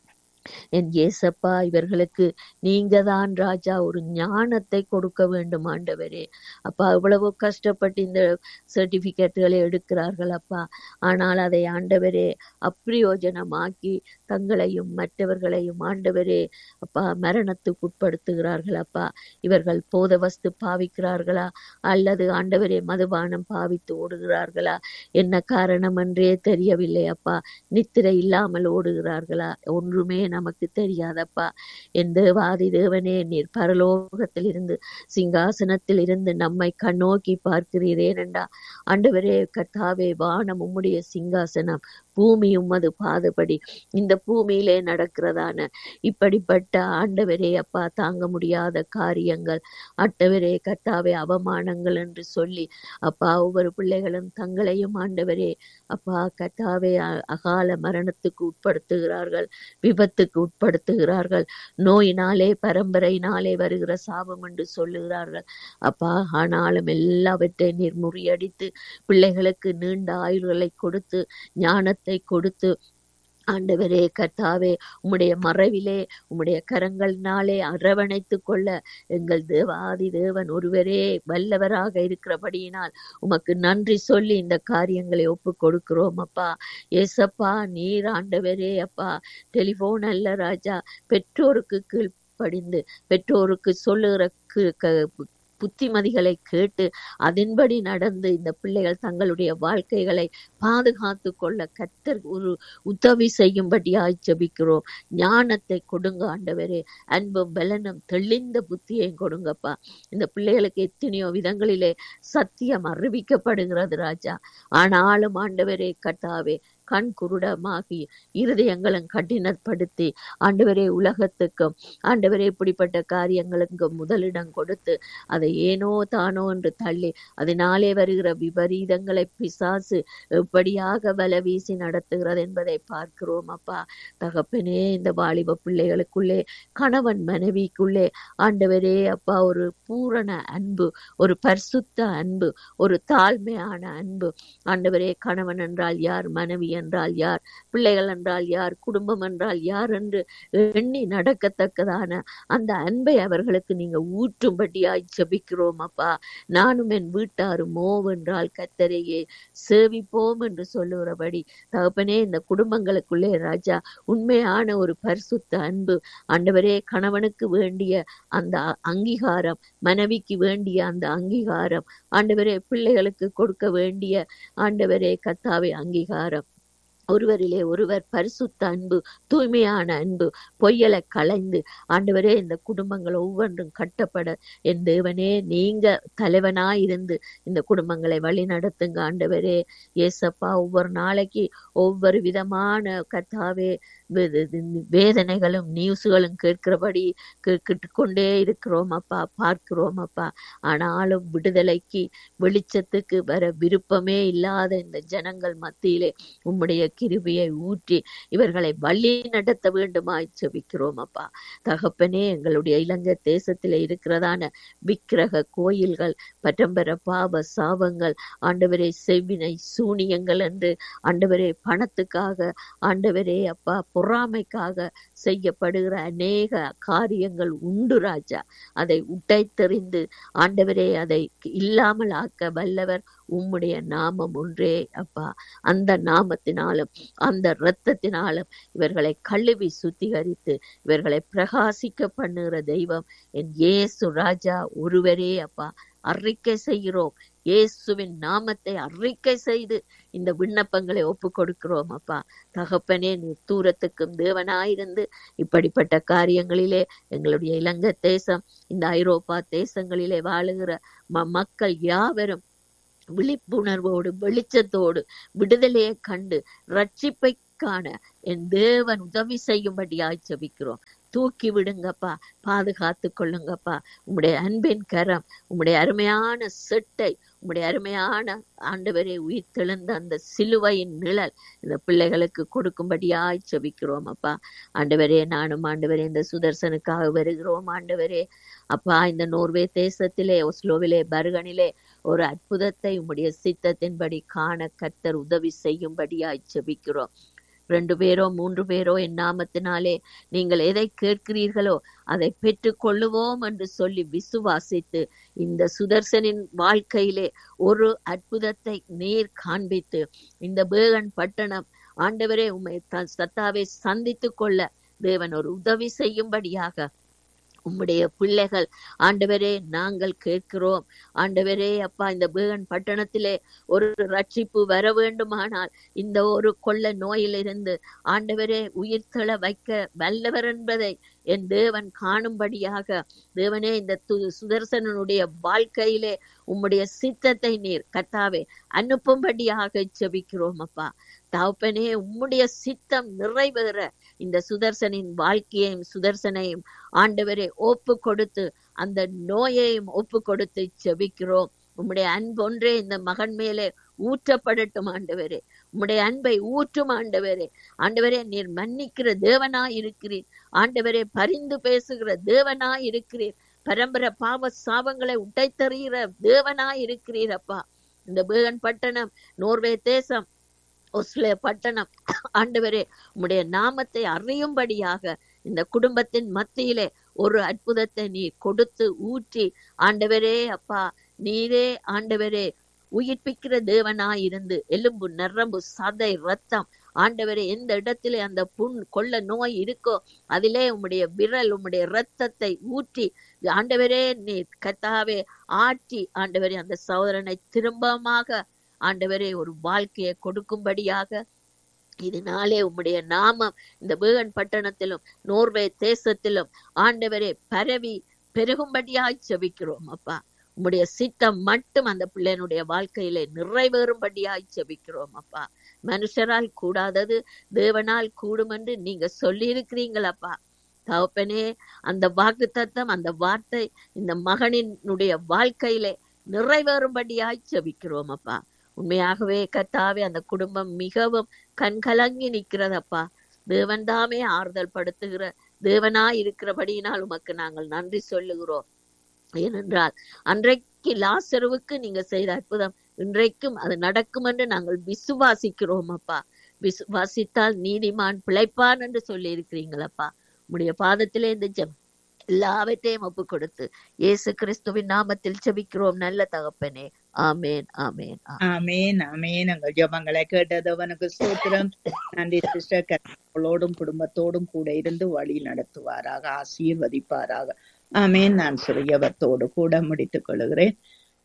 என் ஏசப்பா இவர்களுக்கு நீங்க தான் ராஜா ஒரு ஞானத்தை கொடுக்க வேண்டும் ஆண்டவரே அப்பா இவ்வளவு கஷ்டப்பட்டு இந்த சர்டிபிகேட்டுகளை எடுக்கிறார்கள் அப்பா ஆனால் அதை ஆண்டவரே அப்பிரயோஜனமாக்கி தங்களையும் மற்றவர்களையும் ஆண்டவரே அப்பா மரணத்துக்கு உட்படுத்துகிறார்கள் அப்பா இவர்கள் போத வஸ்து பாவிக்கிறார்களா அல்லது ஆண்டவரே மதுபானம் பாவித்து ஓடுகிறார்களா என்ன காரணம் என்றே தெரியவில்லை அப்பா நித்திரை இல்லாமல் ஓடுகிறார்களா ஒன்றுமே நமக்கு தெரியாதப்பா என் தேவாதி தேவனே நீர் பரலோகத்தில் இருந்து சிங்காசனத்தில் இருந்து நம்மை கண்ணோக்கி பார்க்கிறீரேனண்டா ஆண்டவரே கர்த்தாவே வானம் உம்முடைய சிங்காசனம் பூமி உமது பாதபடி இந்த பூமியிலே நடக்கிறதான இப்படிப்பட்ட ஆண்டவரே அப்பா தாங்க முடியாத காரியங்கள் ஆண்டவரே கர்த்தாவே அவமானங்கள் என்று சொல்லி அப்பா ஒவ்வொரு பிள்ளைகளும் தங்களையும் ஆண்டவரே அப்பா கர்த்தாவே அ- அகால மரணத்துக்கு உட்படுத்துகிறார்கள் விபத்துக்கு உட்படுத்துகிறார்கள் நோயினாலே பரம்பரையினாலே வருகிற சாபம் என்று சொல்லுகிறார்கள் அப்பா ஆனாலும் எல்லாவற்றையும் நீர் முறியடித்து பிள்ளைகளுக்கு நீண்ட ஆயுள்களை கொடுத்து ஞானத்தை கொடுத்து ஆண்டவரே கர்த்தாவே உம்முடைய மறைவிலே உம்முடைய கரங்களினாலே அரவணைத்து கொள்ள எங்கள் தேவாதி தேவன் ஒருவரே வல்லவராக இருக்கிறபடியினால் உமக்கு நன்றி சொல்லி இந்த காரியங்களை ஒப்பு கொடுக்கிறோம் அப்பா ஏசப்பா நீர் ஆண்டவரே அப்பா டெலிபோன் அல்ல ராஜா பெற்றோருக்கு கீழ்ப்படிந்து பெற்றோருக்கு சொல்லுகிற கீ- க- புத்திமதிகளை கேட்டு அதன்படி நடந்து இந்த பிள்ளைகள் தங்களுடைய வாழ்க்கைகளை பாதுகாத்து கொள்ள கத்தர் ஒரு உதவி செய்யும்படியாய் ஜெபிக்கிறோம் ஞானத்தை கொடுங்க ஆண்டவரே அன்பும் பலனும் தெளிந்த புத்தியையும் கொடுங்கப்பா இந்த பிள்ளைகளுக்கு எத்தனையோ விதங்களிலே சத்தியம் அறிவிக்கப்படுகிறது ராஜா ஆனாலும் ஆண்டவரே கர்த்தாவே கண் குருடமாகி இருதயங்களும் கடினப்படுத்தி ஆண்டவரே உலகத்துக்கும் ஆண்டவரே இப்படிப்பட்ட காரியங்களுக்கு முதலிடம் கொடுத்து அதை ஏனோ தானோ என்று தள்ளி அதனாலே வருகிற விபரீதங்களை பிசாசு எப்படியாக வல வீசி நடத்துகிறது என்பதை பார்க்கிறோம் அப்பா தகப்பனே இந்த வாலிப பிள்ளைகளுக்குள்ளே கணவன் மனைவிக்குள்ளே ஆண்டவரே அப்பா ஒரு பூரண அன்பு ஒரு பரிசுத்த அன்பு ஒரு தாழ்மையான அன்பு ஆண்டவரே கணவன் என்றால் யார் மனைவி என்றால் யார் பிள்ளைகள் என்றால் யார் குடும்பம் என்றால் யார் என்று எண்ணி நடக்கத்தக்கதான அந்த அன்பை அவர்களுக்கு நீங்க ஊற்றும்படியாய் ஜெபிக்கிறோம் அப்பா நானும் என் வீட்டாரும் மோவென்றால் கத்தரையே சேவிப்போம் என்று சொல்லுகிறபடி தகப்பனே இந்த குடும்பங்களுக்குள்ளே ராஜா உண்மையான ஒரு பரிசுத்த அன்பு ஆண்டவரே கணவனுக்கு வேண்டிய அந்த அங்கீகாரம் மனைவிக்கு வேண்டிய அந்த அங்கீகாரம் ஆண்டவரே பிள்ளைகளுக்கு கொடுக்க வேண்டிய ஆண்டவரே கத்தாவே அங்கீகாரம் ஒருவரிலே ஒருவர் பரிசுத்த அன்பு தூய்மையான அன்பு பொய்யலை களைந்து ஆண்டவரே இந்த குடும்பங்கள் ஒவ்வொன்றும் கட்டப்பட என் தேவனே நீங்க தலைவனாய் இருந்து இந்த குடும்பங்களை வழி நடத்துங்க ஆண்டவரே ஏசப்பா ஒவ்வொரு நாளைக்கு ஒவ்வொரு விதமான கத்தாவே வே- வே- வேதனைகளும் நியூஸ்களும் கேட்கிறபடி கேட்டு கொண்டே இருக்கிறோம் அப்பா பார்க்கிறோம் அப்பா ஆனாலும் விடுதலைக்கு வெளிச்சத்துக்கு வர விருப்பமே இல்லாத இந்த ஜனங்கள் மத்தியிலே உம்முடைய கிருபையை ஊற்றி இவர்களை வழி நடத்த வேண்டுமாய் செபிக்கிறோம் அப்பா தகப்பனே எங்களுடைய இலங்கை தேசத்திலே இருக்கிறதான விக்கிரக கோயில்கள் பட்டம்பர பாவ சாபங்கள் ஆண்டவரே செவ்வினை சூனியங்கள் என்று ஆண்டவரே பணத்துக்காக ஆண்டவரே அப்பா பொறாமைக்காக செய்யப்படுகிற அநேக காரியங்கள் உண்டு ராஜா அதை உடைத்தெறிந்து ஆண்டவரே அதை இல்லாமல் ஆக்க வல்லவர் உம்முடைய நாமம் ஒன்றே அப்பா அந்த நாமத்தினாலும் அந்த இரத்தத்தினாலும் இவர்களை கழுவி சுத்திகரித்து இவர்களை பிரகாசிக்க பண்ணுகிற தெய்வம் என் இயேசு ராஜா ஒருவரே அப்பா அறிக்கை செய்கிறோம் இயேசுவின் நாமத்தை அறிக்கை செய்து இந்த விண்ணப்பங்களை ஒப்பு கொடுக்கிறோம் அப்பா தகப்பனே நீ தூரத்துக்கும் தேவனாயிருந்து இப்படிப்பட்ட காரியங்களிலே எங்களுடைய இலங்கை தேசம் இந்த ஐரோப்பா தேசங்களிலே வாழுகிற ம- மக்கள் யாவரும் விழிப்புணர்வோடு வெளிச்சத்தோடு விடுதலையை கண்டு ரட்சிப்பை காண என் தேவன் உதவி செய்யும்படியாய் ஜெபிக்கிறோம் தூக்கி விடுங்கப்பா பாதுகாத்து கொள்ளுங்கப்பா உம்முடைய அன்பின் கரம் உம்முடைய அருமையான செட்டை உம்முடைய அருமையான ஆண்டவரே உயிர் தெழுந்த அந்த சிலுவையின் நிழல் இந்த பிள்ளைகளுக்கு கொடுக்கும்படியாய் ஜெபிக்கிறோம் அப்பா ஆண்டவரே நானும் ஆண்டவரே இந்த சுதர்சனுக்காக வருகிறோம் ஆண்டவரே அப்பா இந்த நோர்வே தேசத்திலே ஒஸ்லோவிலே பர்கனிலே ஒரு அற்புதத்தை உம்முடைய சித்தத்தின்படி காண கர்த்தர் உதவி செய்யும்படியாய் ஜெபிக்கிறோம் ரெண்டு பேரோ மூன்று பேரோ என் நாமத்தினாலே நீங்கள் எதை கேட்கிறீர்களோ அதை பெற்றுக் கொள்ளுவோம் என்று சொல்லி விசுவாசித்து இந்த சுதர்சனின் வாழ்க்கையிலே ஒரு அற்புதத்தை நேர் காண்பித்து இந்த பேகன் பட்டணம் ஆண்டவரே உம்மை த- சத்தாவே சந்தித்துக் கொள்ள தேவன் ஒரு உதவி செய்யும்படியாக உம்முடைய பிள்ளைகள் ஆண்டவரே நாங்கள் கேட்கிறோம் ஆண்டவரே அப்பா இந்த பேகன் பட்டணத்திலே ஒரு ரட்சிப்பு வர வேண்டுமானால் இந்த ஒரு கொள்ள நோயிலிருந்து ஆண்டவரே உயிர் தள வைக்க வல்லவர் என்பதை என் தேவன் காணும்படியாக தேவனே இந்த து- சுதர்சனனுடைய வாழ்க்கையிலே உம்முடைய சித்தத்தை நீர் கத்தாவே அனுப்பும்படியாக ஜெபிக்கிறோம் அப்பா தகப்பனே உம்முடைய சித்தம் நிறைவேற இந்த சுதர்சனின் வாழ்க்கையையும் சுதர்சனையும் ஆண்டவரே ஒப்பு கொடுத்து அந்த நோயையும் ஒப்பு கொடுத்து ஜெபிக்கிறோம் உம்முடைய அன்பொன்றே இந்த மகன் மேலே ஊற்றப்படட்டும் ஆண்டவரே உம்முடைய அன்பை ஊற்றும் ஆண்டவரே ஆண்டவரே நீர் மன்னிக்கிற தேவனாய் இருக்கிறீர் ஆண்டவரே பரிந்து பேசுகிற தேவனாய் இருக்கிறீர் பரம்பரை பாவ சாபங்களை உடைத்தறிகிற தேவனாய் இருக்கிறீர் அப்பா இந்த பேகன் பட்டணம் நோர்வே தேசம் ஒஸ்லே பட்டணம் ஆண்டவரே உம்முடைய நாமத்தை அறியும்படியாக இந்த குடும்பத்தின் மத்தியிலே ஒரு அற்புதத்தை நீர் கொடுத்து ஊற்றி ஆண்டவரே அப்பா நீரே ஆண்டவரே உயிர்ப்பிக்கிற தேவனாய் இருந்து எலும்பு நரம்பு சதை ரத்தம் ஆண்டவரே எந்த இடத்திலே அந்த புண் கொள்ள நோய் இருக்கோ அதிலே உம்முடைய விரல் உம்முடைய ரத்தத்தை ஊற்றி ஆண்டவரே நீ கத்தாவே ஆற்றி ஆண்டவரே அந்த சகோதரனை திரும்பமாக ஆண்டவரே ஒரு வாழ்க்கையை கொடுக்கும்படியாக இதனாலே உம்முடைய நாமம் இந்த வேகன் பட்டணத்திலும் நோர்வே தேசத்திலும் ஆண்டவரே பரவி பெருகும்படியாய் செபிக்கிறோம் அப்பா உம்முடைய சித்தம் மட்டும் அந்த பிள்ளையனுடைய வாழ்க்கையிலே நிறைவேறும்படியாய் செபிக்கிறோம் அப்பா மனுஷரால் கூடாதது தேவனால் கூடும் என்று நீங்க சொல்லி இருக்கிறீங்களப்பா தகப்பனே அந்த வாக்கு தத்தம் அந்த வார்த்தை இந்த மகனினுடைய வாழ்க்கையிலே நிறைவேறும்படியாய் செபிக்கிறோம் அப்பா உண்மையாகவே கத்தாவே அந்த குடும்பம் மிகவும் கண்கலங்கி நிற்கிறதப்பா தேவன் தாமே ஆறுதல் படுத்துகிற தேவனாய் இருக்கிறபடியினால் உமக்கு நாங்கள் நன்றி சொல்லுகிறோம் ஏனென்றால் அன்றைக்கு லாசருவுக்கு நீங்க செய்த அற்புதம் இன்றைக்கும் அது நடக்கும் என்று நாங்கள் விசுவாசிக்கிறோம் அப்பா விசுவாசித்தால் நீதிமான் பிழைப்பான் என்று சொல்லி இருக்கிறீங்களப்பா உடைய பாதத்திலே இந்த ஜெபம் எல்லாவற்றையும் ஒப்பு கொடுத்து இயேசு கிறிஸ்துவின் நாமத்தில் ஜெபிக்கிறோம் நல்ல தகப்பனே ஆமேன் ஆமேன் ஆமேன். ஆமேன் ஆமேன் எங்கள் ஜெபங்களை கேட்டதவனுக்கு ஸ்தோத்திரம் நன்றி சிஸ்டர் கத்தோடும் குடும்பத்தோடும் கூட இருந்து வழி நடத்துவாராக ஆசீர்வதிப்பாராக ஆமேன் நான் சிறியவத்தோடு கூட முடித்துக் கொள்கிறேன்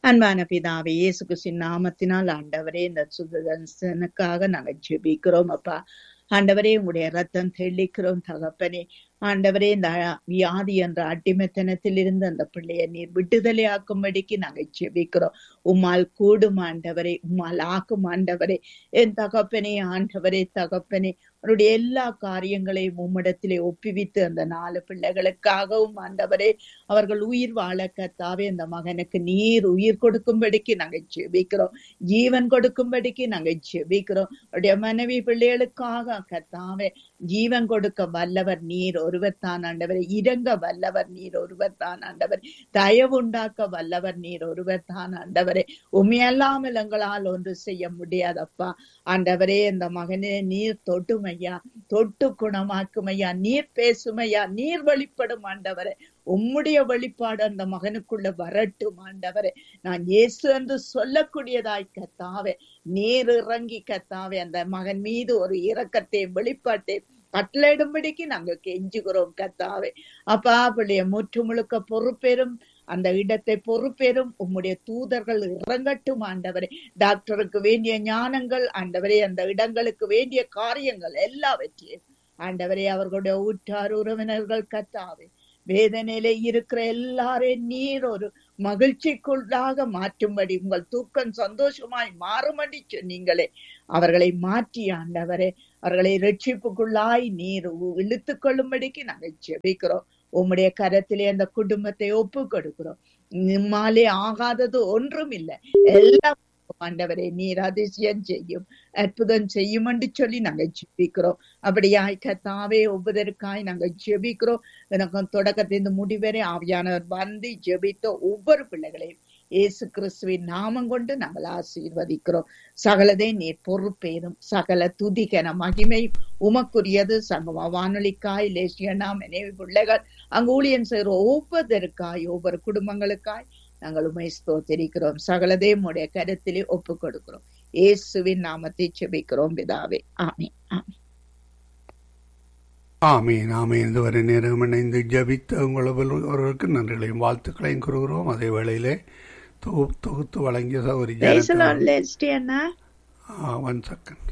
அன்பான பிதாவே இயேசு கிறிஸ்துவின் நாமத்தினால் ஆண்டவரே இந்த சுதர்சனுக்காக நாங்கள் ஜெபிக்கிறோம் அப்பா ஆண்டவரே உங்களுடைய ரத்தம் தெளிக்கிறோம் தகப்பனே ஆண்டவரே இந்த வியாதி என்ற அடிமைத்தனத்தில் இருந்து அந்த பிள்ளைய நீர் விடுதலை ஆக்கும்படிக்கு நாங்கள் ஜெபிக்கிறோம் உம்மால் கூடும் ஆண்டவரே உம்மால் ஆக்கும் ஆண்டவரே என் தகப்பனே ஆண்டவரே தகப்பனே அவருடைய எல்லா காரியங்களையும் உம்மிடத்திலே ஒப்புவித்து அந்த நாலு பிள்ளைகளுக்காகவும் ஆண்டவரே அவர்கள் உயிர் வாழ கத்தாவே அந்த மகனுக்கு நீர் உயிர் கொடுக்கும்படிக்கு நாங்கள் ஜெபிக்கிறோம் ஜீவன் கொடுக்கும்படிக்கு நாங்கள் ஜெபிக்கிறோம் அவருடைய மனைவி பிள்ளைகளுக்காக கத்தாவே ஜீவன் கொடுக்க வல்லவர் நீர் ஒருவர் தான் ஆண்டவர் இறங்க வல்லவர் நீர் ஒருவர் தான் ஆண்டவர் தயவு உண்டாக்க வல்லவர் நீர் ஒருவர் தான் ஆண்டவரே உண்மையல்லாமல் எங்களால் ஒன்று செய்ய முடியாதப்பா ஆண்டவரே இந்த மகனே நீர் தொட்டுமையா தொட்டு குணமாக்குமையா நீர் பேசுமையா நீர் வெளிப்படும் ஆண்டவரே உம்முடைய வெளிப்பாடு அந்த மகனுக்குள்ள வரட்டும் ஆண்டவரே நான் இயேசு என்று சொல்லக்கூடியதாய் கத்தாவே நீர் இறங்கி கத்தாவே அந்த மகன் மீது ஒரு இரக்கத்தை வெளிப்பாட்டை கட்டளையிடும்படிக்கு நாங்க கெஞ்சுகிறோம் கத்தாவே அப்பா பிள்ளைய முற்று முழுக்க பொறுப்பேறும் அந்த இடத்தை பொறுப்பேறும் உம்முடைய தூதர்கள் இறங்கட்டும் ஆண்டவரே டாக்டருக்கு வேண்டிய ஞானங்கள் ஆண்டவரே அந்த இடங்களுக்கு வேண்டிய காரியங்கள் எல்லாவற்றையும் ஆண்டவரே அவர்களுடைய ஊற்றார் உறவினர்கள் கத்தாவே வேதனையில இருக்கிற எல்லாரையும் நீர் ஒரு மகிழ்ச்சிக்குள்ளாக மாற்றும்படி உங்கள் தூக்கம் சந்தோஷமாய் மாறும்படி சொன்னீங்களே அவர்களை மாற்றி ஆண்டவரே அவர்களை ரட்சிப்புக்குள்ளாய் நீர் இழுத்து கொள்ளும்படிக்கு நாங்கள் ஜெபிக்கிறோம் உம்முடைய கரத்திலே அந்த குடும்பத்தை ஒப்பு கொடுக்கிறோம் நம்மாலே ஆகாதது ஒன்றும் இல்லை எல்லாம் ஆண்டவரே நீர் அதிசயம் செய்யும் அற்புதம் செய்யும் என்று சொல்லி நாங்க ஜெபிக்கிறோம் அப்படியாய் கத்தாவே ஒவ்வொருக்காய் நாங்க ஜெபிக்கிறோம் எனக்கு தொடக்கத்திலிருந்து முடிவரை ஆவியானவர் வந்து ஜெபித்த ஒவ்வொரு பிள்ளைகளையும் இயேசு கிறிஸ்துவின் நாமம் கொண்டு நாங்கள் ஆசீர்வதிக்கிறோம் சகலதை நீர் பொறுப்பேறும் சகல துதிகன மகிமை உமக்குரியது சங்கம வானொலிக்காய் லேசியனா மனைவி பிள்ளைகள் அங்கு ஊழியன் செய்கிற ஒவ்வொருத்தருக்காய் ஒவ்வொரு குடும்பங்களுக்காய் நாங்கள் உமை ஸ்தோத்திரிக்கிறோம் சகலதே உடைய கருத்திலே ஒப்பு கொடுக்கிறோம் இயேசுவின் நாமத்தை செபிக்கிறோம் பிதாவே ஆமே ஆமே ஆமீன் ஆமீன் இதுவரை நேரம் இணைந்து ஜபித்த உங்களவர்களுக்கு நன்றிகளையும் வாழ்த்துக்களையும் கூறுகிறோம் அதே வேளையிலே தொகு தொகுத்து வழங்கிய சௌரி ஒன் செகண்ட்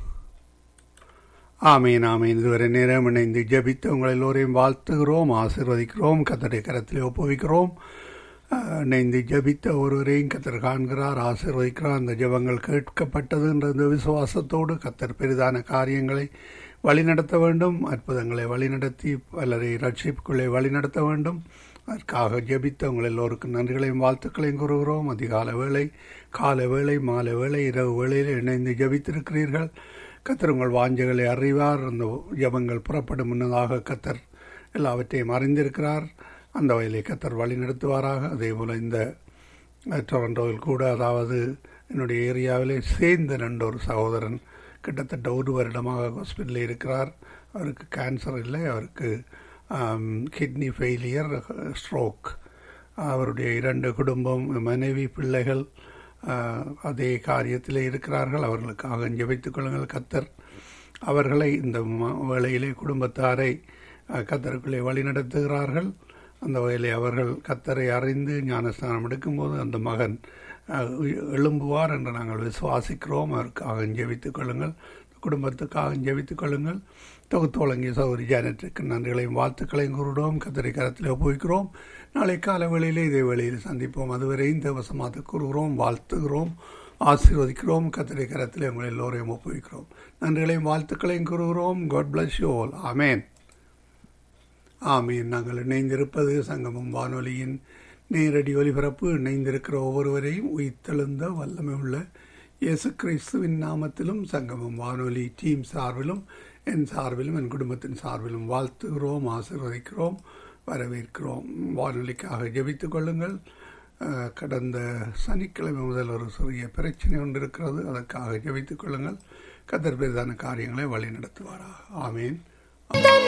ஆமீன் ஆமீன் இதுவரை நேரம் இணைந்து ஜபித்த உங்கள் எல்லோரையும் வாழ்த்துகிறோம் ஆசிர்வதிக்கிறோம் கத்தடை கரத்திலே ஒப்புவிக்கிறோம் இணைந்து ஜபித்த ஒருவரையும் கத்தர் காண்கிறார் ஆசிர்வதிக்கிறார் அந்த ஜபங்கள் கேட்கப்பட்டது என்ற விசுவாசத்தோடு கத்தர் பெரிதான காரியங்களை வழிநடத்த வேண்டும் அற்புதங்களை வழிநடத்தி பலரை ரட்சிப்புக்குள்ளே வழிநடத்த வேண்டும் அதற்காக ஜெபித்த உங்கள் எல்லோருக்கும் நன்றிகளையும் வாழ்த்துக்களையும் கூறுகிறோம் அதிகால வேளை காலை வேளை மாலை வேளை இரவு வேளையில் இணைந்து ஜபித்திருக்கிறீர்கள் கத்தர் உங்கள் வாஞ்சைகளை அறிவார் அந்த ஜபங்கள் புறப்படும் முன்னதாக கத்தர் எல்லாவற்றையும் அறிந்திருக்கிறார் அந்த வயலை கத்தர் வழி நடத்துவாராக அதே போல் இந்த டொரண்டோவில் கூட அதாவது என்னுடைய ஏரியாவிலே சேர்ந்த ரெண்டு ஒரு சகோதரன் கிட்டத்தட்ட ஒரு வருடமாக ஹாஸ்பிட்டலில் இருக்கிறார் அவருக்கு கேன்சர் இல்லை அவருக்கு கிட்னி ஃபெயிலியர் ஸ்ட்ரோக் அவருடைய இரண்டு குடும்பம் மனைவி பிள்ளைகள் அதே காரியத்தில் இருக்கிறார்கள் அவர்களுக்காக ஜெபித்துக் கொள்ளுங்கள் கத்தர் அவர்களை இந்த வேளையிலே குடும்பத்தாரை கத்தருக்குள்ளே வழிநடத்துகிறார்கள் அந்த வகையிலே அவர்கள் கத்தரை அறிந்து ஞானஸ்தானம் எடுக்கும்போது அந்த மகன் எழும்புவார் என்று நாங்கள் விசுவாசிக்கிறோம் அவருக்காக ஜெபித்துக் கொள்ளுங்கள் குடும்பத்துக்காக ஜெபித்துக் கொள்ளுங்கள் தொகுத்து வழங்கிய சௌரி ஜானட்டுக்கு நன்றிகளையும் வாழ்த்துக்களையும் கூறுகிறோம் கத்தரை கரத்தில் ஒப்புவிக்கிறோம் நாளை கால வேளையிலே இதே வேளையில் சந்திப்போம் அதுவரையும் தேவசமாக கூறுகிறோம் வாழ்த்துகிறோம் ஆசீர்வதிக்கிறோம் கத்தரை கரத்தில் உங்கள் எல்லோரையும் ஒப்புவிக்கிறோம் நன்றிகளையும் வாழ்த்துக்களையும் கூறுகிறோம் God bless you all amen ஆமீன் நாங்கள் இணைந்திருப்பது சங்கமம் வானொலியின் நேரடி ஒலிபரப்பு இணைந்திருக்கிற ஒவ்வொருவரையும் உயிர்த்தெழுந்த வல்லமை உள்ள இயேசு கிறிஸ்துவின் நாமத்திலும் சங்கமம் வானொலி டீம் சார்பிலும் என் சார்பிலும் என் குடும்பத்தின் சார்பிலும் வாழ்த்துகிறோம் ஆசிர்வதிக்கிறோம் வரவேற்கிறோம் வானொலிக்காக ஜெபித்துக் கொள்ளுங்கள் கடந்த சனிக்கிழமை முதல் ஒரு சிறிய பிரச்சனை ஒன்று இருக்கிறது அதற்காக ஜெபித்துக் கொள்ளுங்கள் கத்தர் பெரிதான காரியங்களை வழி நடத்துவாரா ஆமீன்